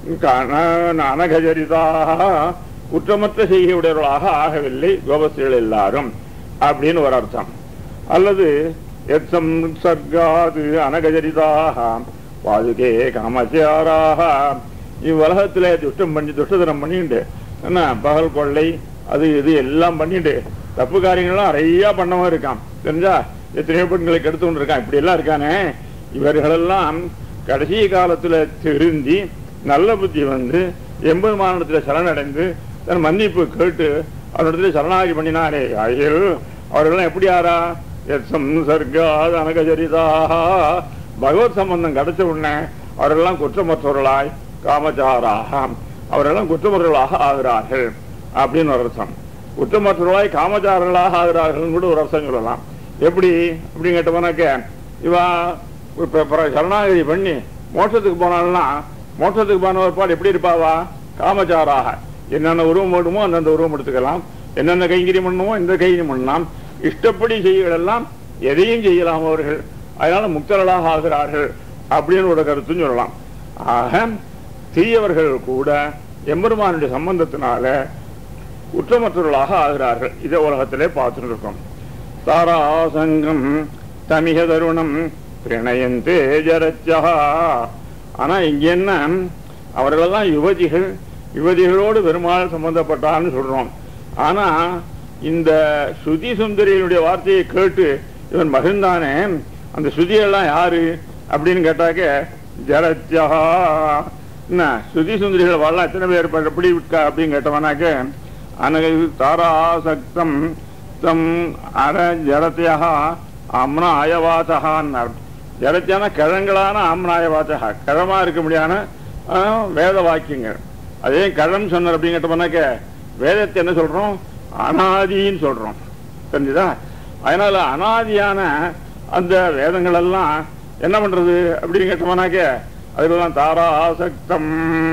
அனகஜரிதாக குற்றமற்ற செய்கையுடையவர்களாக ஆகவில்லை கோபஸ்திரிகள் எல்லாரும் அப்படின்னு ஒரு அர்த்தம் அல்லது எத்தம் சர்க்காது அனகஜரிதாக பாதுகே காமச்சாராக இவ்வுலகத்திலே துஷ்டம் பண்ணி துஷ்டதனம் பண்ணிட்டு என்ன பகல் கொள்ளை அது இது எல்லாம் பண்ணிட்டு தப்பு காரியங்கள்லாம் நிறைய பண்ணவன் இருக்கான் தெரிஞ்சா எத்தனையோ பெண்களை கெடுத்து கொண்டு இருக்கான் இப்படி எல்லாம் இருக்கானே இவர்களெல்லாம் கடைசி காலத்துல திருந்தி நல்ல புத்தி வந்து எண்பது மாநிலத்துல சரணடைந்து தன் மன்னிப்பு கேட்டு அவரிடத்துல சரணாகி பண்ணினாரே ஐயோ அவர்களெல்லாம் எப்படி ஆறா எத்தம் சர்க்காது அனகஜரிதாக பகவத் சம்பந்தம் கிடைச்ச உடனே அவரெல்லாம் குற்றமற்றவர்களாய் காமச்சாராக அவரெல்லாம் குற்றமற்றவர்களாக ஆகிறார்கள் அப்படின்னு ஒரு அர்த்தம் குற்றமற்றவர்களாய் காமச்சாரர்களாக ஆகிறார்கள் கூட ஒரு அர்த்தம் சொல்லலாம் எப்படி அப்படின்னு கேட்டோம்னாக்க இவா இப்ப பிற- சரணாகதி பண்ணி மோட்சத்துக்கு போனால்னா மோட்சத்துக்கு போன ஒருபாடு எப்படி இருப்பாவா காமச்சாராக என்னென்ன உருவம் வேண்டுமோ அந்தந்த உருவம் எடுத்துக்கலாம் என்னென்ன கைங்கரியம் பண்ணுமோ இந்த கைங்கரியம் பண்ணலாம் இஷ்டப்படி செய்யலாம் எதையும் செய்யலாம் அவர்கள் அதனால முக்தர்களாக ஆகிறார்கள் அப்படின்னு ஒரு கருத்துன்னு சொல்லலாம் ஆக தீயவர்கள் கூட எம்பெருமானுடைய சம்பந்தத்தினால குற்றமற்றவர்களாக ஆகிறார்கள் இதை உலகத்திலே பார்த்துட்டு இருக்கோம் தாராசங்கம் தமிக தருணம் பிரணயந்தே ஜரச்சா ஆனா இங்க என்ன அவர்களெல்லாம் யுவதிகள் யுவதிகளோடு பெருமாள் சம்பந்தப்பட்டான்னு சொல்றோம் ஆனா இந்த ஸ்ருதி சுந்தரியினுடைய வார்த்தையை கேட்டு இவன் மகிழ்ந்தானே அந்த ஸ்ருதியெல்லாம் யாரு அப்படின்னு கேட்டாக்க ஜரச்சா என்ன சுதி சுந்தரிகள் வாழலாம் எத்தனை பேர் இப்ப எப்படி இருக்கா அப்படின்னு கேட்டவனாக்க அனக தாராசக்தம் தம் அர ஜரத்தியா அம்னா அயவாசகான்னார் ஜரத்தியான கிழங்களான ஆம்னாயவாசகா கிழமா இருக்க முடியாத ஆ, வேத வாக்கியங்கள் அதே கிழம் சொன்னார் அப்படின்னு கேட்டோம்னாக்க வேதத்தை என்ன சொல்றோம் அனாதின்னு சொல்றோம் தெரிஞ்சுதா அதனால அனாதியான அந்த வேதங்கள் எல்லாம் என்ன பண்றது அப்படின்னு கேட்டோம்னாக்க அதுலாம் தாராசக்தம்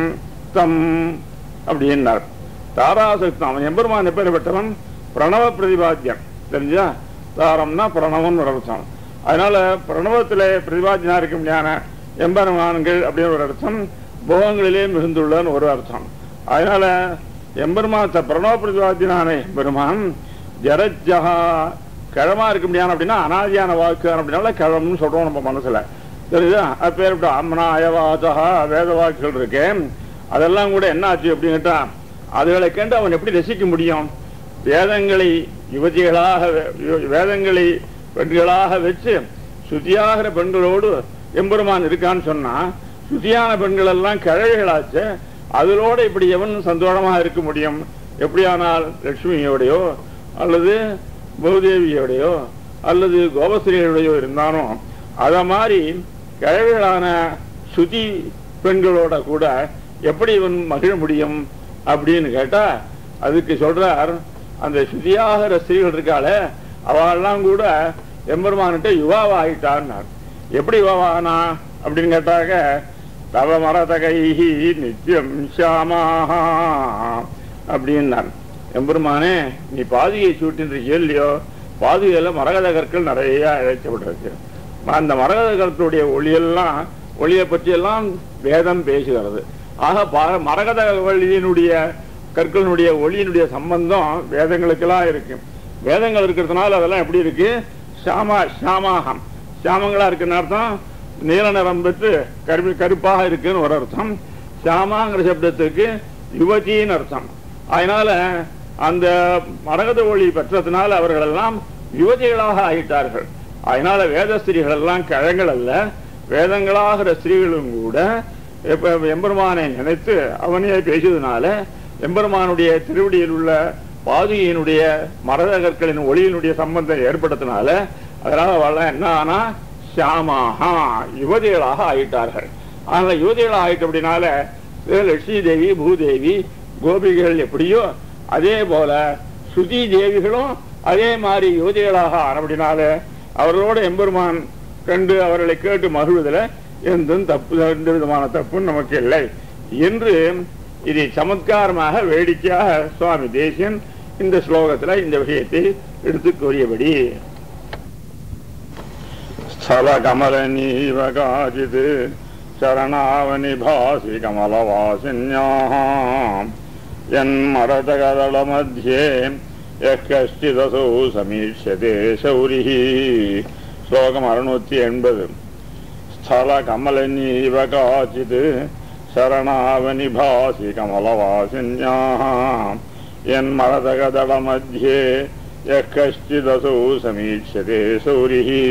தம் அப்படின்னார் தாராசக்தம் அவன் எம்பெருமான் எப்பேற்பட்டவன் பிரணவ பிரதிபாத்தியம் தெரிஞ்சா தாரம்னா பிரணவம் ஒரு அர்த்தம் அதனால பிரணவத்திலே பிரதிபாத்தியனா இருக்க முடியாத எம்பெருமான்கள் அப்படின்னு ஒரு அர்த்தம் போகங்களிலே மிகுந்துள்ளன்னு ஒரு அர்த்தம் அதனால எம்பெருமான் த- பிரணவ பிரதிபாத்தியனான எம்பெருமான் ஜரஜகா கிழமா இருக்க முடியாது அப்படின்னா அனாதியான வாக்கு அப்படின்னால கிழம்னு சொல்றோம் நம்ம மனசுல தெரியுதா அது பேர் இப்படி அம்மனா அயவாசகா வேத வாக்குகள் இருக்கு அதெல்லாம் கூட என்ன ஆச்சு அப்படின்னு கேட்டா அதுகளை கண்டு அவன் எப்படி ரசிக்க முடியும் வேதங்களை யுவதிகளாக வே- யு- வேதங்களை பெண்களாக வச்சு சுத்தியாகிற பெண்களோடு எம்பெருமான் இருக்கான்னு சொன்னா சுத்தியான பெண்கள் எல்லாம் கிழவிகளாச்சு அதிலோட இப்படி எவன் சந்தோஷமாக இருக்க முடியும் எப்படியானால் லட்சுமியோடையோ அல்லது பூதேவியோடையோ அல்லது கோபஸ்ரீயோடையோ இருந்தாலும் அத மாதிரி கிழவிகளான சுதி பெண்களோட கூட எப்படி இவன் மகிழ முடியும் அப்படின்னு கேட்டா அதுக்கு சொல்றார் அந்த சுதியாகிற ஸ்திரீகள் இருக்காளே அவெல்லாம் கூட எம்பெருமான்கிட்ட யுவாவா ஆயிட்டான்னார் எப்படி யுவாவானா அப்படின்னு கேட்டாக்க தவ மரதகைஹி நித்தியம் ஷாமாஹா அப்படின்னார் எம்பெருமானே நீ பாதுகையை சூட்டின்றிருக்கியோ இல்லையோ பாதுகையில மரகத கற்கள் நிறைய இழைக்கப்பட்டிருக்கு அந்த மரகத கற்களுடைய ஒளியெல்லாம் ஒளியை பற்றியெல்லாம் வேதம் பேசுகிறது ஆக பா- மரகத வழியினுடைய கற்களினுடைய ஒளியினுடைய சம்பந்தம் வேதங்களுக்கெல்லாம் இருக்கு வேதங்கள் இருக்கிறதுனால அதெல்லாம் எப்படி இருக்கு ஷாமா ஷாமாகம் ஷாமங்களா இருக்குன்னு அர்த்தம் நீல நிறம் பெற்று கருப்பு கருப்பாக இருக்குன்னு ஒரு அர்த்தம் ஷாமாங்கிற சப்தத்துக்கு யுவதின்னு அர்த்தம் அதனால அந்த மரகத ஒளி பெற்றதுனால அவர்கள் எல்லாம் யுவதிகளாக ஆயிட்டார்கள் அதனால வேத ஸ்திரீகள் எல்லாம் கிழங்கள் அல்ல வேதங்களாகிற ஸ்திரீகளும் கூட எப்ப எம்பெருமானை நினைத்து அவனையே பேசியதுனால எம்பெருமானுடைய திருவடியில் உள்ள பாதுகையினுடைய மரத கற்களின் ஒளியினுடைய சம்பந்தம் ஏற்படுத்தினால அதனால அவள் என்ன ஆனா ஷாமாஹா யுவதிகளாக ஆயிட்டார்கள் ஆனால் யுவதிகளாக ஆயிட்ட அப்படினால லட்சுமி தேவி பூதேவி கோபிகள் எப்படியோ அதே போல சுதி தேவிகளும் அதே மாதிரி யுவதிகளாக ஆனபடினால அவர்களோட எம்பெருமான் கண்டு அவர்களை கேட்டு மகிழ்வதில் எந்த தப்பு எந்த விதமான தப்பும் நமக்கு இல்லை என்று இதை சமத்காரமாக வேடிக்கையாக சுவாமி தேசியன் இந்த ஸ்லோகத்துல இந்த விஷயத்தை எடுத்து கூறியபடி ஸ்தல கமலநீவ காச்சித் சரணாவனி பாசி கமலவாசின்யாம் என் மரதகதள மத்தியே எக்கஷ்டிதசோ சமீட்சதே சௌரிஹி ஸ்லோகம் அறுநூத்தி எண்பது ஸ்தல கமலநீவ காச்சித் சரணாவனி பாசி கமலவாசின்யாம் என் மரதகதள மத்தியே எக்கஷ்டிதசோ சமீட்சதே சௌரிஹி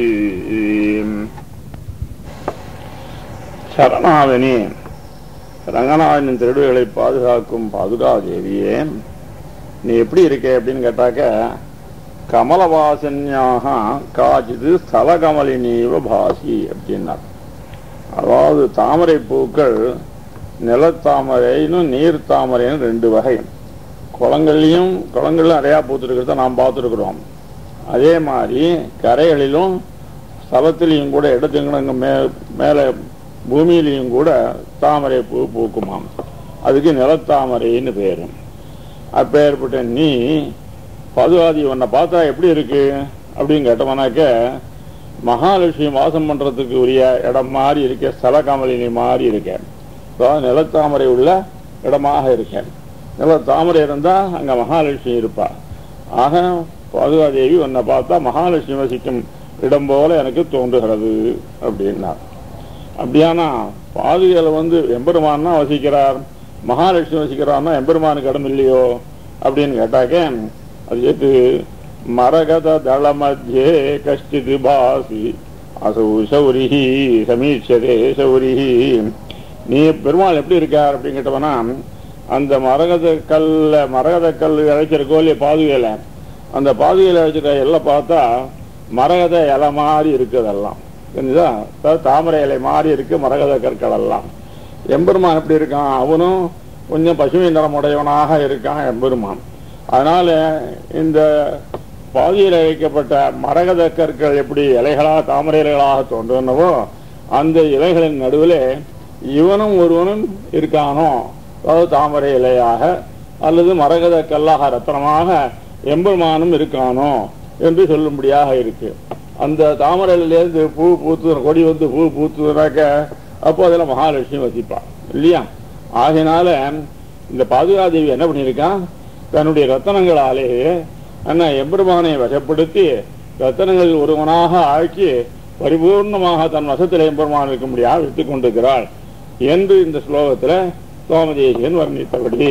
சரணாவனி ரங்கநாதனின் திருடுகளை பாதுகாக்கும் பாதுகாதேவியே நீ எப்படி இருக்க அப்படின்னு கேட்டாக்க கமலவாசன்யாக காஜிது ஸ்தலகமலினீவ பாசி அப்படின்னார் அதாவது தாமரை பூக்கள் நிலத்தாமரைன்னு நீர் தாமரைன்னு ரெண்டு வகை குளங்கள்லையும் குளங்கள்ல நிறையா பூத்துருக்கிறத நாம் பார்த்துருக்குறோம் அதே மாதிரி கரைகளிலும் ஸ்தலத்திலையும் கூட இடத்துங்க மே மேலே பூமியிலையும் கூட தாமரை பூ பூக்குமாம் அதுக்கு நிலத்தாமரைன்னு பேரு அப்பேற்பட்ட நீ பதுவாதி உன்னை பார்த்தா எப்படி இருக்கு அப்படின்னு கேட்டோம்னாக்க மகாலட்சுமி வாசம் பண்றதுக்கு உரிய இடம் மாதிரி இருக்க ஸ்தலகாமலினி மாதிரி இருக்க அதாவது நிலத்தாமரை உள்ள இடமாக இருக்க நிலத்தாமரை இருந்தா அங்க மகாலட்சுமி இருப்பா ஆக பாதுகாதேவி உன்னை பார்த்தா மகாலட்சுமி வசிக்கும் இடம் போல எனக்கு தோன்றுகிறது அப்படின்னா அப்படியானா பாதுகையில வந்து எம்பெருமான் தான் வசிக்கிறார் மகாலட்சுமி வசிக்கிறார்னா எம்பெருமானுக்கு இடம் இல்லையோ அப்படின்னு கேட்டாக்க அது ஏத்து மரகத தள மத்தியே கஷ்டித் பாசி அசௌ சௌரிஹி சமீட்சதே சௌரிஹி நீ பெருமாள் எப்படி இருக்கார் அப்படின்னு கேட்டவனா அந்த மரகத கல்ல மரகத கல் இழைக்கிற கோழிய பாதுகையில அந்த பாதுகையில இழைச்சிருக்க எல்லாம் பார்த்தா மரகத இலை மாதிரி இருக்குதெல்லாம் தெரிஞ்சுதா அதாவது தாமரை இலை மாதிரி இருக்கு மரகத கற்கள் எல்லாம் எம்பெருமான் எப்படி இருக்கான் அவனும் கொஞ்சம் பசுமை நிறமுடையவனாக இருக்கான் எம்பெருமான் அதனால இந்த பாதியில் வைக்கப்பட்ட மரகத கற்கள் எப்படி இலைகளாக தாமரை இலைகளாக தோன்றுனவோ அந்த இலைகளின் நடுவில் இவனும் ஒருவனும் இருக்கானோ அதாவது தாமரை இலையாக அல்லது மரகத கல்லாக ரத்தனமாக எம்பெருமானும் இருக்கானோ என்று சொல்லும்படியாக இருக்கு அந்த தாமரையிலேருந்து பூ பூத்து கொடி வந்து பூ பூத்துனாக்க அப்போ அதில் மகாலட்சுமி வசிப்பான் இல்லையா ஆகையினால இந்த பாதுகாதேவி என்ன பண்ணியிருக்கான் தன்னுடைய ரத்தனங்களாலே அண்ணா எம்பெருமானை வசப்படுத்தி ரத்தனங்களில் ஒருவனாக ஆக்கி பரிபூர்ணமாக தன் வசத்தில் எம்பெருமான் இருக்கும்படியாக வைத்துக் கொண்டிருக்கிறாள் என்று இந்த ஸ்லோகத்தில் சோமதேசியன் வர்ணித்தபடி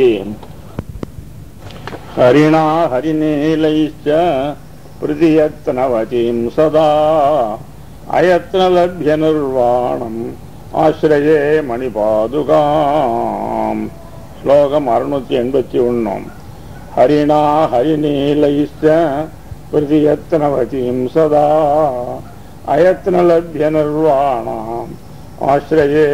ஹரிணா ஹரிநீலைச்ச பிரதியத்னவதீம் சதா அயத்னலபிய நிர்வாணம் ஆசிரயே மணிபாதுகாம் ஸ்லோகம் அறுநூத்தி எண்பத்தி ஒன்னும் ஹரிணா ஹரிநீலைச்ச பிரதியத்னவதீம் சதா அயத்னலபிய நிர்வாணம் ஆசிரயே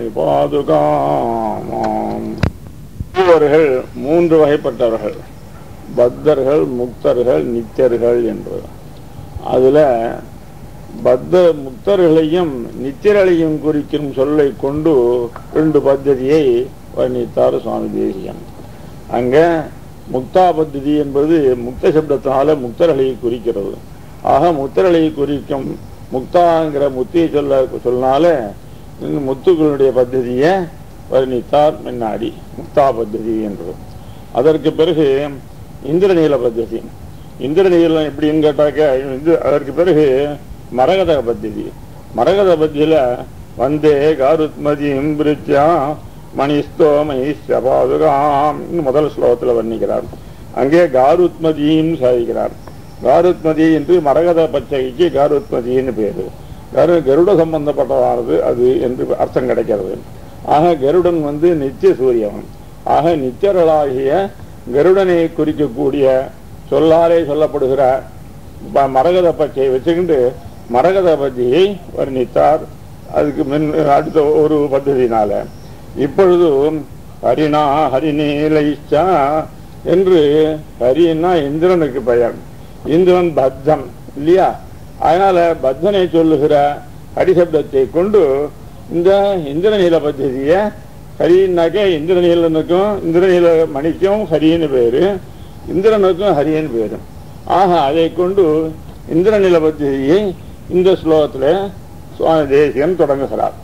மணிபாதுகாம் இவர்கள் மூன்று வகைப்பட்டவர்கள் பத்தர்கள் முக்தர்கள் நித்தியர்கள் என்று அதுல பத்த முக்தர்களையும் நித்தியர்களையும் குறிக்கும் சொல்லை கொண்டு ரெண்டு பத்ததியை வர்ணித்தார் சுவாமி தேசியம் அங்க முக்தா பத்ததி என்பது முக்த சப்தத்தினால முக்தர்களை குறிக்கிறது ஆக முக்தர்களை குறிக்கும் முக்தாங்கிற முத்தியை சொல்ல சொன்னால இந்த முத்துக்களுடைய பத்ததியை வர்ணித்தார் முன்னாடி முக்தா பத்ததி என்று அதற்கு பிறகு இந்திரநீல பத்ததி இந்திரநீலம் எப்படின்னு கேட்டாக்க இது- அதற்கு பிறகு மரகத பத்ததி மரகத பத்தியில வந்தே காருத்மதியும் பிரிச்சா மணிஸ்தோ மணிஷ்ட பாதுகாம் முதல் ஸ்லோகத்தில் வர்ணிக்கிறார் அங்கே காருத்மதியும் சாதிக்கிறார் காருத்மதி என்று மரகத பச்சைக்கு காருத்மதின்னு பேரு கரு கருட சம்பந்தப்பட்டதானது அது என்று அர்த்தம் கிடைக்கிறது ஆக கருடன் வந்து நித்திய சூரியன் ஆக நித்தியர்களாகிய கருடனை குறிக்கக்கூடிய சொல்லாலே சொல்லப்படுகிற ப- மரகத பச்சையை வச்சுக்கிண்டு மரகத பச்சையை வர்ணித்தார் அதுக்கு முன் அடுத்த ஒரு பద్ధதினால இப்பொழுது ஹரிணா ஹரிநீலைச்சா என்று ஹரின்னா இந்திரனுக்கு பெயர் இந்திரன் பத்தன் இல்லையா அதனால பத்தனை சொல்லுகிற ஹரிசப்தத்தை கொண்டு இந்த இந்திரநீல பദ്ധதியை ஹரின்னாக்க இந்திரநீலனுக்கும் இந்திரநீல மணிக்கும் ஹரின்னு பேரு இந்திரனுக்கும் ஹரின்னு பேரு ஆக அதை கொண்டு இந்திரநீல பദ്ധதியை இந்த ஸ்லோகத்தில் சுவாமி தேசிகன் தொடங்குகிறார்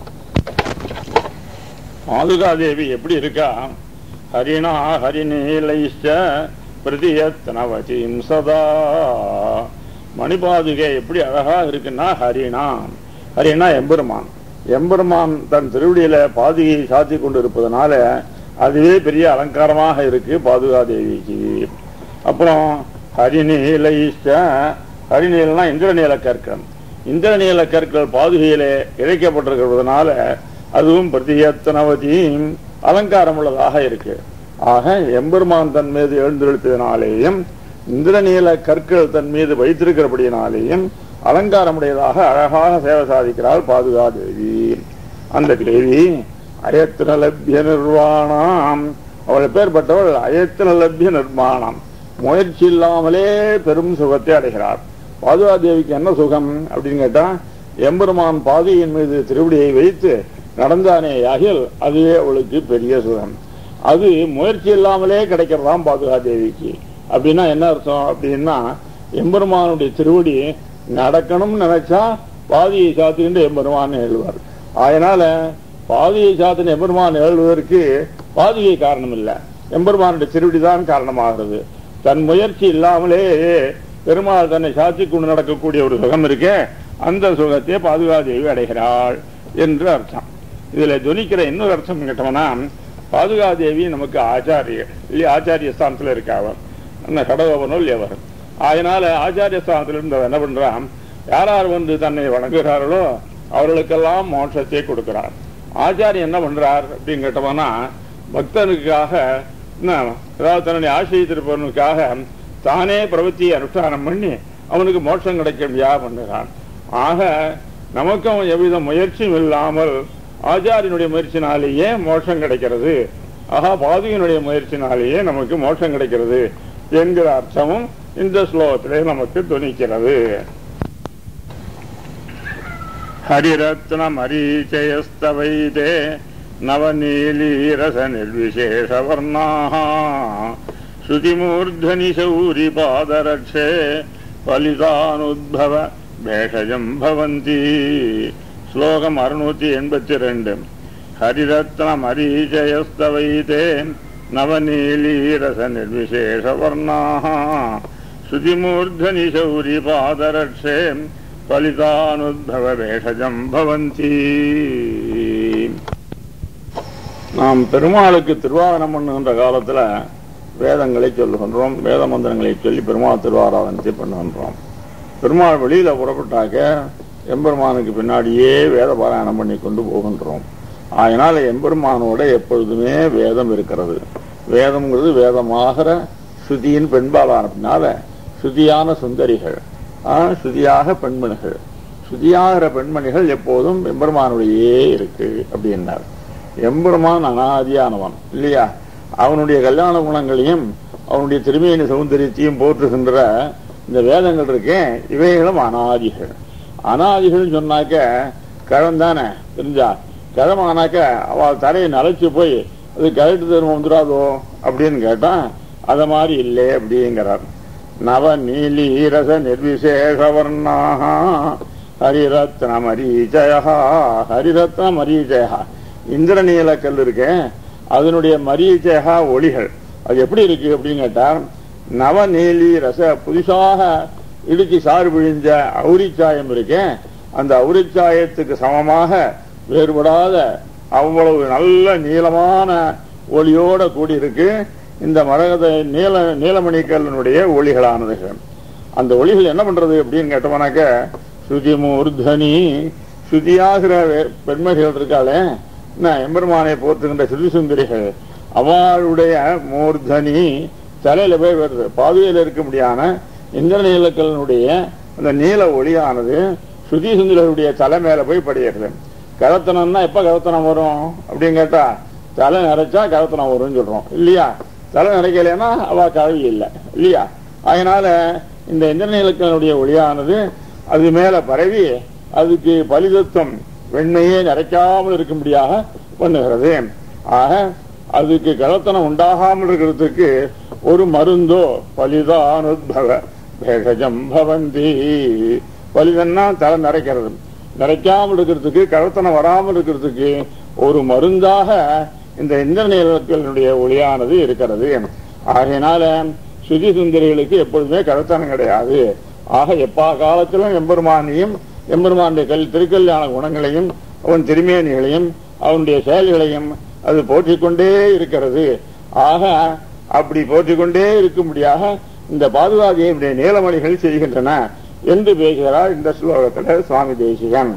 மாதுகாதேவி எப்படி இருக்கா ஹரிணா ஹரிநீலைச்ச பிரதியத்னவதீம் சதா மணிபாதுகை எப்படி அழகா இருக்குன்னா ஹரிணா ஹரிணா எம்பெருமான் எம்பெருமான் தன் திருவடியில பாதுகையை சாத்தி கொண்டு இருப்பதனால அதுவே பெரிய அலங்காரமாக இருக்கு பாதுகாதேவிக்கு அப்புறம் ஹரிநீலைச்ச ஹரிநீலனா இந்திரநீல கற்கள் இந்திரநீல கற்கள் பாதுகையிலே இழைக்கப்பட்டிருக்கிறதுனால அதுவும் பிரதியத்தனவதியும் அலங்காரம் உள்ளதாக இருக்கு ஆக எம்பெருமான் தன் மீது எழுந்தெழுப்பதனாலேயும் இந்திரநீல கற்கள் தன் மீது வைத்திருக்கிறபடியினாலேயும் அலங்காரமுடையதாக அழகாக சேவை சாதிக்கிறாள் பாதுகாதேவி அந்த தேவி அயத்தினலபிய நிர்வாணம் அவள் பேர்பட்டவள் அயத்தினலபிய நிர்மாணம் முயற்சி இல்லாமலே பெரும் சுகத்தை அடைகிறார் பாதுகாதேவிக்கு என்ன சுகம் அப்படின்னு கேட்டா எம்பெருமான் பாதையின் மீது திருவடியை வைத்து நடந்தானே யாகில் அதுவே அவளுக்கு பெரிய சுகம் அது முயற்சி இல்லாமலே கிடைக்கிறதாம் பாதுகாதேவிக்கு அப்படின்னா என்ன அர்த்தம் அப்படின்னா எம்பெருமானுடைய திருவடி நடக்கணும்னு நினைச்சா பாதியை சாத்திக்கிட்டு எம்பெருமான் எழுவார் அதனால பாதியை சாத்தின எம்பெருமான் எழுவதற்கு பாதியை காரணம் இல்லை எம்பெருமானுடைய திருவடி தான் காரணமாகிறது தன் முயற்சி இல்லாமலே பெருமாள் தன்னை சாத்தி கொண்டு நடக்கக்கூடிய ஒரு சுகம் இருக்கே அந்த சுகத்தை பாதுகாதேவி அடைகிறாள் என்று அர்த்தம் இதுல துணிக்கிற இன்னொரு அர்த்தம் கேட்டோம்னா பாதுகாதேவி நமக்கு ஆச்சாரியர் இல்லையா ஆச்சாரிய ஸ்தானத்துல இருக்காவர் என்ன கடகவனோ இல்லையவர் அதனால ஆச்சாரிய ஸ்தானத்தில் இருந்தவர் என்ன பண்றான் யார் யார் வந்து தன்னை வணங்குகிறார்களோ அவர்களுக்கெல்லாம் மோட்சத்தை கொடுக்கிறார் ஆச்சாரியன் என்ன பண்றார் அப்படின்னு கேட்டோம்னா பக்தனுக்காக என்ன அதாவது தன்னுடைய ஆசிரியத்திருப்பவனுக்காக தானே பிரவத்தியை அனுஷ்டானம் பண்ணி அவனுக்கு மோட்சம் கிடைக்கடியா பண்ணுகிறான் ஆக நமக்கும் எவ்வித முயற்சியும் இல்லாமல் ஆச்சாரியனுடைய முயற்சினாலேயே மோட்சம் கிடைக்கிறது ஆகா பாதுகையினுடைய முயற்சினாலேயே நமக்கு மோட்சம் கிடைக்கிறது என்கிற அர்த்தமும் இந்த ஸ்லோகத்திலே நமக்கு துணிக்கிறது ஹரிரத்ன மரீச்சயஸ்தவைதே நவநீலீரச நிர்விசேஷ வர்ணாः ஸ்ருதிமூர்धनि शौरि पादरक्षे फलितानुद्भव भेषजं भवन्ति श्लोकम् अरुणूति एण्पति रेण्ड् हरिरत्नमरीचयस्तवैते नवनीलीरसनिर्विशेषवर्णाः श्रुतिमूर्धनि शौरि पादरक्षे फलितानुद्भव भेषजं भवन्ति நாம் பெருமாளுக்கு திருவாரணம் பண்ணுகின்ற காலத்துல வேதங்களை சொல்லுகின்றோம் வேத மந்திரங்களை சொல்லி பெருமாள் திருவாராதனத்தை பண்ணுகின்றோம் பெருமாள் வெளியில புறப்பட்டாக்க எம்பெருமானுக்கு பின்னாடியே வேத பாராயணம் பண்ணி கொண்டு போகின்றோம் அதனால எம்பெருமானோட எப்பொழுதுமே வேதம் இருக்கிறது வேதம்ங்கிறது வேதமாகிற ஸ்ருதியின் பெண்பாலானதுனால ஸ்ருதியான சுந்தரிகள் ஆ, ஸ்ருதியாக பெண்மணிகள் ஸ்ருதியாகிற பெண்மணிகள் எப்போதும் எம்பெருமானுடையே இருக்கு அப்படின்னார் எம்பெருமான் அனாதியானவன் இல்லையா அவனுடைய கல்யாண குணங்களையும் அவனுடைய திருமேனி சௌந்தரியத்தையும் போற்றுகின்ற இந்த வேதங்கள் இருக்கே இவைகளும் அனாதிகள் அனாதிகள் சொன்னாக்க கிழம் தானே தெரிஞ்சா கிழமானாக்க அவள் தரையை நரைச்சு போய் அது கழட்டு தருமம் வந்துடாதோ அப்படின்னு கேட்டா அத மாதிரி இல்லை அப்படிங்கிறார் நவ நீலி ரச நிர்விசேஷ வர்ணாக ஹரிரத்ன மரீஜய ஹரிரத்ன மரீஜய இந்திரநீல கல் இருக்கே அதனுடைய மரீஜயா ஒளிகள் அது எப்படி இருக்கு அப்படின்னு கேட்டா நவநீலி ரச புதுசாக இடுக்கி சாறு பிழிஞ்ச அவுரிச்சாயம் இருக்கே அந்த அவுரிச்சாயத்துக்கு சமமாக வேறுபடாத அவ்வளவு நல்ல நீளமான ஒளியோட கூடியிருக்கு இந்த மரகத நீல நீலமணிக்கல்லினுடைய ஒளிகளானதுகள் அந்த ஒளிகள் என்ன பண்றது அப்படின்னு கேட்டோம்னாக்க ஸ்ருதி மூர்தனி ஸ்ருதியாகிற வே- பெண்மணிகள் இருக்காளே என்ன எம்பெருமானை போற்றுகின்ற ஸ்ருதி சுந்தரிகள் அவளுடைய மூர்தனி தலையில போய் வருது பாதுகையில இருக்க முடியாத இந்திரநீலக்கல்லினுடைய அந்த நீல ஒளியானது ஸ்ருதி சுந்தரருடைய தலை மேல போய் படுகிறது கரத்தனம்னா எப்ப கரத்தனம் வரும் அப்படின்னு கேட்டா தலை நிறைச்சா கரத்தனம் வரும்னு சொல்றோம் இல்லையா தலை நிறைக்கலைன்னா அவ கழுவி இல்லை இல்லையா அதனால இந்த இந்திரநீலக்கனுடைய ஒளியானது அது மேல பரவி அதுக்கு பலிதத்துவம் வெண்மையே நிறைக்காமல் இருக்கும்படியாக பண்ணுகிறது ஆக அதுக்கு கலத்தனம் உண்டாகாமல் இருக்கிறதுக்கு ஒரு மருந்தோ பலிதானுத்பவ பேகஜம் பவந்தி பலிதன்னா தலை நிறைக்கிறது நிறைக்காமல் இருக்கிறதுக்கு கலத்தனம் வராமல் இருக்கிறதுக்கு ஒரு மருந்தாக இந்த இந்திரநீலக்களுடைய ஒளியானது இருக்கிறது ஆகையினால சுதி சுந்தரிகளுக்கு எப்பொழுதுமே கலத்தனம் கிடையாது ஆக எப்பா காலத்திலும் எம்பெருமானையும் எம்பெருமானுடைய கல் திருக்கல்யாண குணங்களையும் அவன் திருமேனிகளையும் அவனுடைய செயல்களையும் அது போற்றிக்கொண்டே இருக்கிறது ஆக அப்படி போற்றிக்கொண்டே இருக்கும்படியாக இந்த பாதுகாதியினுடைய நீலமணிகள் செய்கின்றன என்று பேசுகிறார் இந்த ஸ்லோகத்தில் சுவாமி தேசிகன்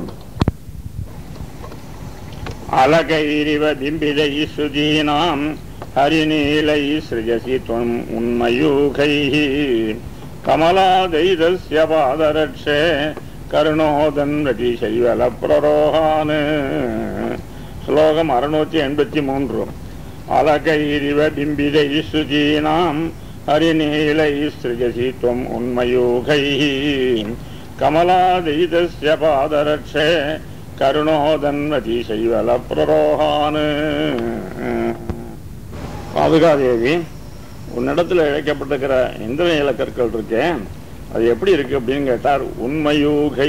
அலகைரிவ பிம்பிதை சுதீனாம் ஹரிநீலை சிருஜசி துவம் உன்மயூகைः கமலாதைதஸ்ய பாதரட்சே கருணோதன்வதி சைவல பிரரோகான் ஸ்லோகம் அறுநூத்தி எண்பத்தி மூன்று அலகைரிவ பிம்பிதை சுதீனாம் ஹரிநீலை சிருஜசி துவம் உன்மயூகைः கமலாதைதஸ்ய பாதரட்சே கருணோதன்வதி சைவல பிரரோகான் பாதுகாதேவி உன்னிடத்துல இழைக்கப்பட்டிருக்கிற இந்திர கற்கள் இருக்கே அது எப்படி இருக்கு அப்படின்னு கேட்டார் உண்மையூகை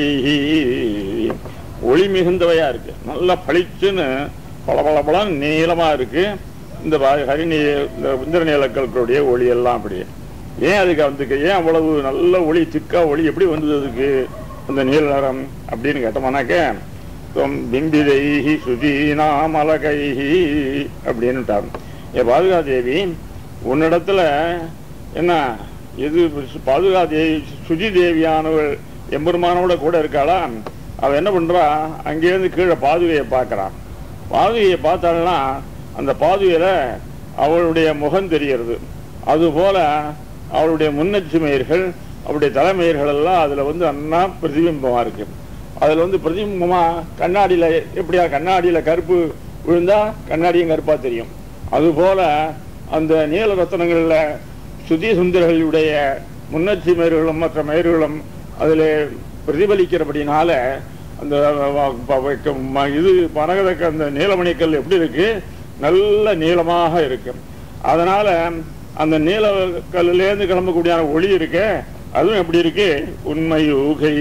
ஒளி மிகுந்தவையா இருக்கு நல்லா பளிச்சுன்னு பல பல பல நீளமா இருக்கு இந்த பா- ஹரிநீ இந்த இந்திரநீலக்கற்களுடைய ஒளி எல்லாம் அப்படி ஏன் அதுக்கு அதுக்கு ஏன் அவ்வளவு நல்ல ஒளி திக்கா ஒளி எப்படி வந்தது அதுக்கு அந்த நீல நிறம் அப்படின்னு கேட்டோம்னாக்க துவம் பிம்பிதைஹி சுதீனாமலகைஹி அப்படின்னுட்டார் ஏ பாதுகாதேவி உன்னிடத்துல என்ன எது பாதுகாதேவி சுஜி தேவியானவள் எம்பெருமானோட கூட இருக்காளா அவ என்ன பண்றா அங்கேருந்து கீழே பாதுகையை பார்க்கறான் பாதுகையை பார்த்தாள்னா அந்த பாதுகையில அவளுடைய முகம் தெரிகிறது அதுபோல அவளுடைய முன்னச்சுமையர்கள் அவருடைய தலைமையர்கள் எல்லாம் அதுல வந்து அண்ணா பிரதிபிம்பமா இருக்கு அதுல வந்து பிரதிபிம்பமா கண்ணாடியில எப்படியா கண்ணாடியில கருப்பு விழுந்தா கண்ணாடியும் கருப்பா தெரியும் அதுபோல அந்த நீல ரத்தனங்கள்ல சுதி சுந்தர்களுடைய முன்னச்சி மயிர்களும் மற்ற மயிர்களும் அதில் பிரதிபலிக்கிறபடினால அந்த வ- வ- வ- ம- இது பனகதக்க அந்த நீலமணிக்கல் எப்படி இருக்கு நல்ல நீளமாக இருக்கு அதனால அந்த நீல கல்லிலேருந்து கிளம்பக்கூடிய ஒளி இருக்கு அதுவும் எப்படி இருக்கு உண்மை ஊகை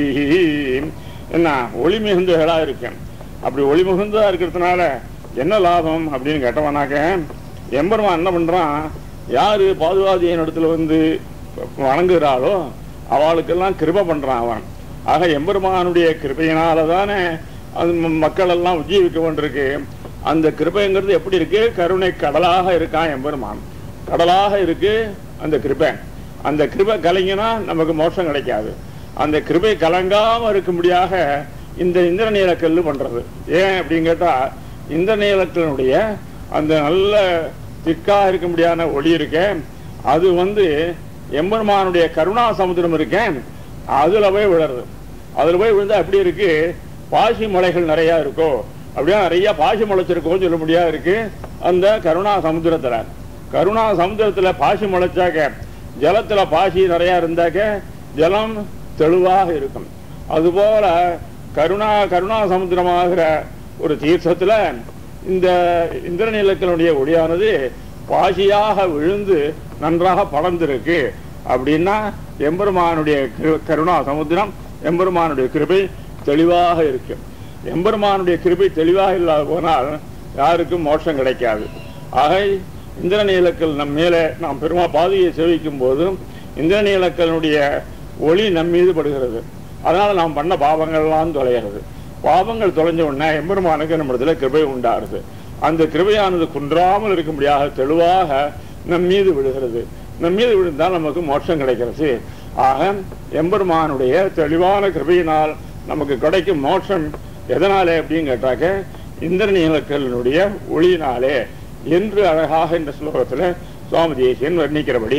என்ன ஒளி மிகுந்தகளா இருக்கு அப்படி ஒளி மிகுந்ததா இருக்கிறதுனால என்ன லாபம் அப்படின்னு கேட்டவனாக்க எம்பெருமான் என்ன பண்றான் யாரு பாதுகாதியின் இடத்துல வந்து வணங்குகிறாளோ அவளுக்கெல்லாம் கிருப பண்றான் அவன் ஆக எம்பெருமானுடைய கிருபையினால தானே அது ம- மக்கள் எல்லாம் உஜ்ஜீவிக்க வேண்டியிருக்கு அந்த கிருபைங்கிறது எப்படி இருக்கு கருணை கடலாக இருக்கான் எம்பெருமான் கடலாக இருக்கு அந்த கிருபை அந்த கிருபை கலங்கினா நமக்கு மோட்சம் கிடைக்காது அந்த கிருபை கலங்காம இருக்கும்படியாக இந்த இந்திரநீலக்கல்லு பண்றது ஏன் அப்படின்னு கேட்டா இந்திரநீலக்கல்லுடைய அந்த நல்ல திக்கா இருக்கும்படியான ஒளி இருக்கே அது வந்து எம்பெருமானுடைய கருணா சமுத்திரம் இருக்கேன் அதுல போய் விழுறது அதுல போய் விழுந்தா எப்படி இருக்கு பாசி மலைகள் நிறைய இருக்கோ அப்படியே நிறைய பாசி முளைச்சிருக்கோன்னு சொல்ல முடியாது இருக்கு அந்த கருணா சமுத்திரத்துல கருணா சமுத்திரத்துல பாசி முளைச்சாக்க ஜலத்துல பாசி நிறைய இருந்தாக்க ஜலம் தெளிவாக இருக்கும் அதுபோல கருணா கருணா சமுத்திரமாகிற ஒரு தீர்த்தத்துல இந்த இந்திரநீலக்கனுடைய ஒளியானது பாசியாக விழுந்து நன்றாக படர்ந்திருக்கு அப்படின்னா எம்பெருமானுடைய கிரு- கருணா சமுத்திரம் எம்பெருமானுடைய கிருபை தெளிவாக இருக்கு எம்பெருமானுடைய கிருபை தெளிவாக இல்லாத போனால் யாருக்கும் மோட்சம் கிடைக்காது ஆக இந்திரநீலக்கல் நம் மேலே நாம் பெருமா பாதையை சேவிக்கும் போதும் இந்திரநீலக்கனுடைய ஒளி நம் மீது படுகிறது அதனால நாம் பண்ண பாவங்கள்லாம் தொலைகிறது பாவங்கள் தொலைஞ்ச உடனே எம்பெருமானுக்கு நம்மிடத்துல கிருபை உண்டாருது அந்த கிருபையானது குன்றாமல் இருக்கும்படியாக தெளிவாக நம் மீது விழுகிறது நம் மீது விழுந்தால் நமக்கு மோட்சம் கிடைக்கிறது ஆக எம்பெருமானுடைய தெளிவான கிருபையினால் நமக்கு கிடைக்கும் மோட்சம் எதனாலே அப்படின்னு கேட்டாக்க இந்திரநீலக்கல்லினுடைய ஒளியினாலே என்று அழகாக இந்த ஸ்லோகத்துல சுவாமி தேசியன் வர்ணிக்கிறபடி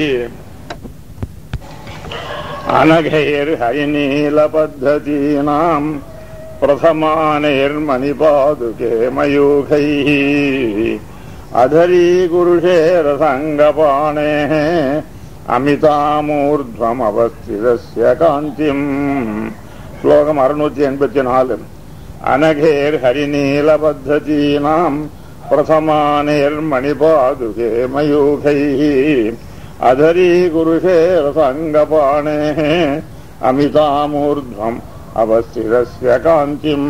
अनघैर्हरिनीलपद्धतीनाम् प्रथमानैर्मणिपादुके मयूखैः अधरीकुरुषे रसङ्गपाणेः अमितामूर्ध्वमवस्थितस्य कान्तिम् श्लोकम् अरुणूति एण्पति नालु अनघैर्हरिनीलपद्धतीनाम् प्रथमानैर्मणिपादुके मयूखैः अधरीकुरुषे रसङ्गपाणेः अमितामूर्ध्वम् अवस्थितस्य कान्तिम्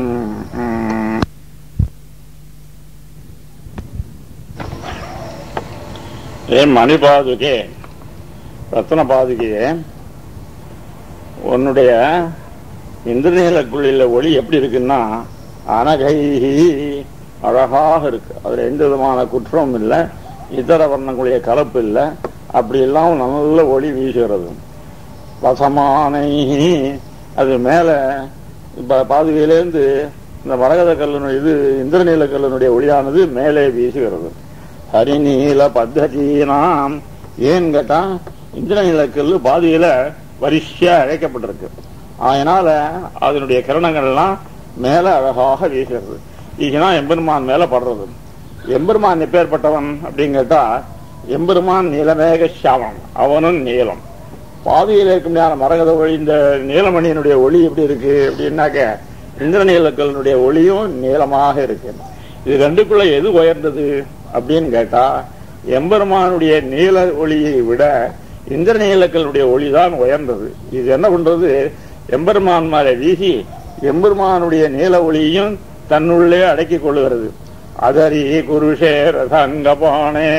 ஏன் மணிபாதுகே ரத்ன பாதுகையே உன்னுடைய இந்திரநீலக்குள்ளில ஒளி எப்படி இருக்குன்னா அனகை அழகாக இருக்கு அதுல எந்த விதமான குற்றமும் இல்லை இதர வர்ணங்களுடைய கலப்பு இல்லை அப்படி எல்லாம் நல்ல ஒளி வீசுகிறது வசமானை அது மேல இப்ப பாதுகையிலேருந்து இந்த மரகத கல்லனு இது இந்திரநீல கல்லனுடைய ஒளியானது மேலே வீசுகிறது ஹரிநீல பத்ததினாம் ஏன்னு கேட்டா இந்திரநீல கல்லு பாதியில வரிசையா அழைக்கப்பட்டிருக்கு அதனால அதனுடைய கிரணங்கள் எல்லாம் மேல அழகாக வீசுகிறது வீசினா எம்பெருமான் மேல படுறது எம்பெருமான் எப்பேற்பட்டவன் அப்படின்னு கேட்டா எம்பெருமான் நீலமேக சாமம் அவனும் நீலம் பாதியில் இருக்கும் ஞான மரகத ஒளி இந்த நீலமணியினுடைய ஒளி எப்படி இருக்கு அப்படின்னாக்க இந்திரநீலக்கல்னுடைய ஒளியும் நீளமாக இருக்கு இது ரெண்டுக்குள்ள எது உயர்ந்தது அப்படின்னு கேட்டா எம்பெருமானுடைய நீல ஒளியை விட இந்திரநீலக்கல்னுடைய ஒளிதான் உயர்ந்தது இது என்ன பண்றது எம்பெருமான் மேலே வீசி எம்பெருமானுடைய நீல ஒளியையும் தன்னுள்ளே அடக்கிக் கொள்ளுகிறது அதரி குருஷே ரசங்கபாணே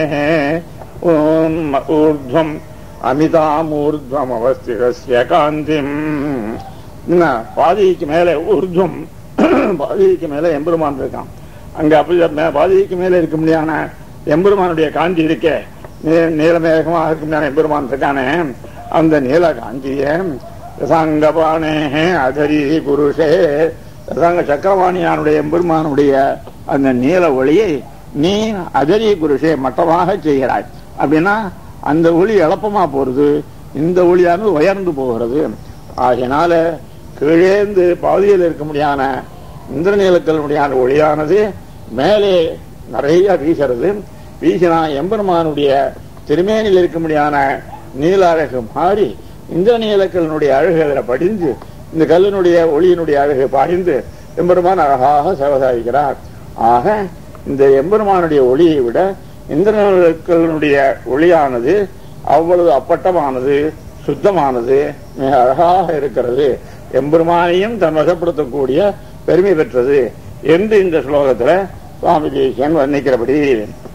ஊர்துவம் அமிதாமூர்துவம் அவஸ்திதஸ்ய காந்திம் என்ன பாதிக்கு மேலே ஊர்துவம் பாதிக்கு மேலே எம்பெருமான் இருக்கான் அங்க அப்படி மே- பாதிக்கு மேலே இருக்க முடியான எம்பெருமானுடைய காந்தி இருக்கே நீ- நீலமேகமா இருக்க முடியான எம்பெருமான் இருக்கானே அந்த நீல காந்திய ரசாங்கபானே அதரி குருஷே ரசாங்க சக்கரவாணியானுடைய எம்பெருமானுடைய அந்த நீல ஒளியை நீ அதரிய குருஷே மட்டமாக செய்கிறாய் அப்படின்னா அந்த ஒளி எளப்பமா போறது இந்த ஒளியானது உயர்ந்து போகிறது ஆகையினால கீழேந்து பகுதியில் இருக்க முடியாத இந்திரநீலக்கல் முடியாத ஒளியானது மேலே நிறைய வீசுறது வீசினா எம்பெருமானுடைய திருமேனில் இருக்க முடியாத நீல அழகு மாறி இந்திரநீலக்கல்னுடைய அழகு அதில் படிந்து இந்த கல்லினுடைய ஒளியினுடைய அழகு பாய்ந்து எம்பெருமான் அழகாக சேவசாதிக்கிறார் ஆக இந்த எம்பெருமானுடைய ஒளியை விட இந்திரனுடைய ஒளியானது அவ்வளவு அப்பட்டமானது சுத்தமானது மிக அழகாக இருக்கிறது எம்பெருமானையும் தன் வசப்படுத்தக்கூடிய பெருமை பெற்றது என்று இந்த ஸ்லோகத்துல சுவாமி தேசியன் வர்ணிக்கிறபடி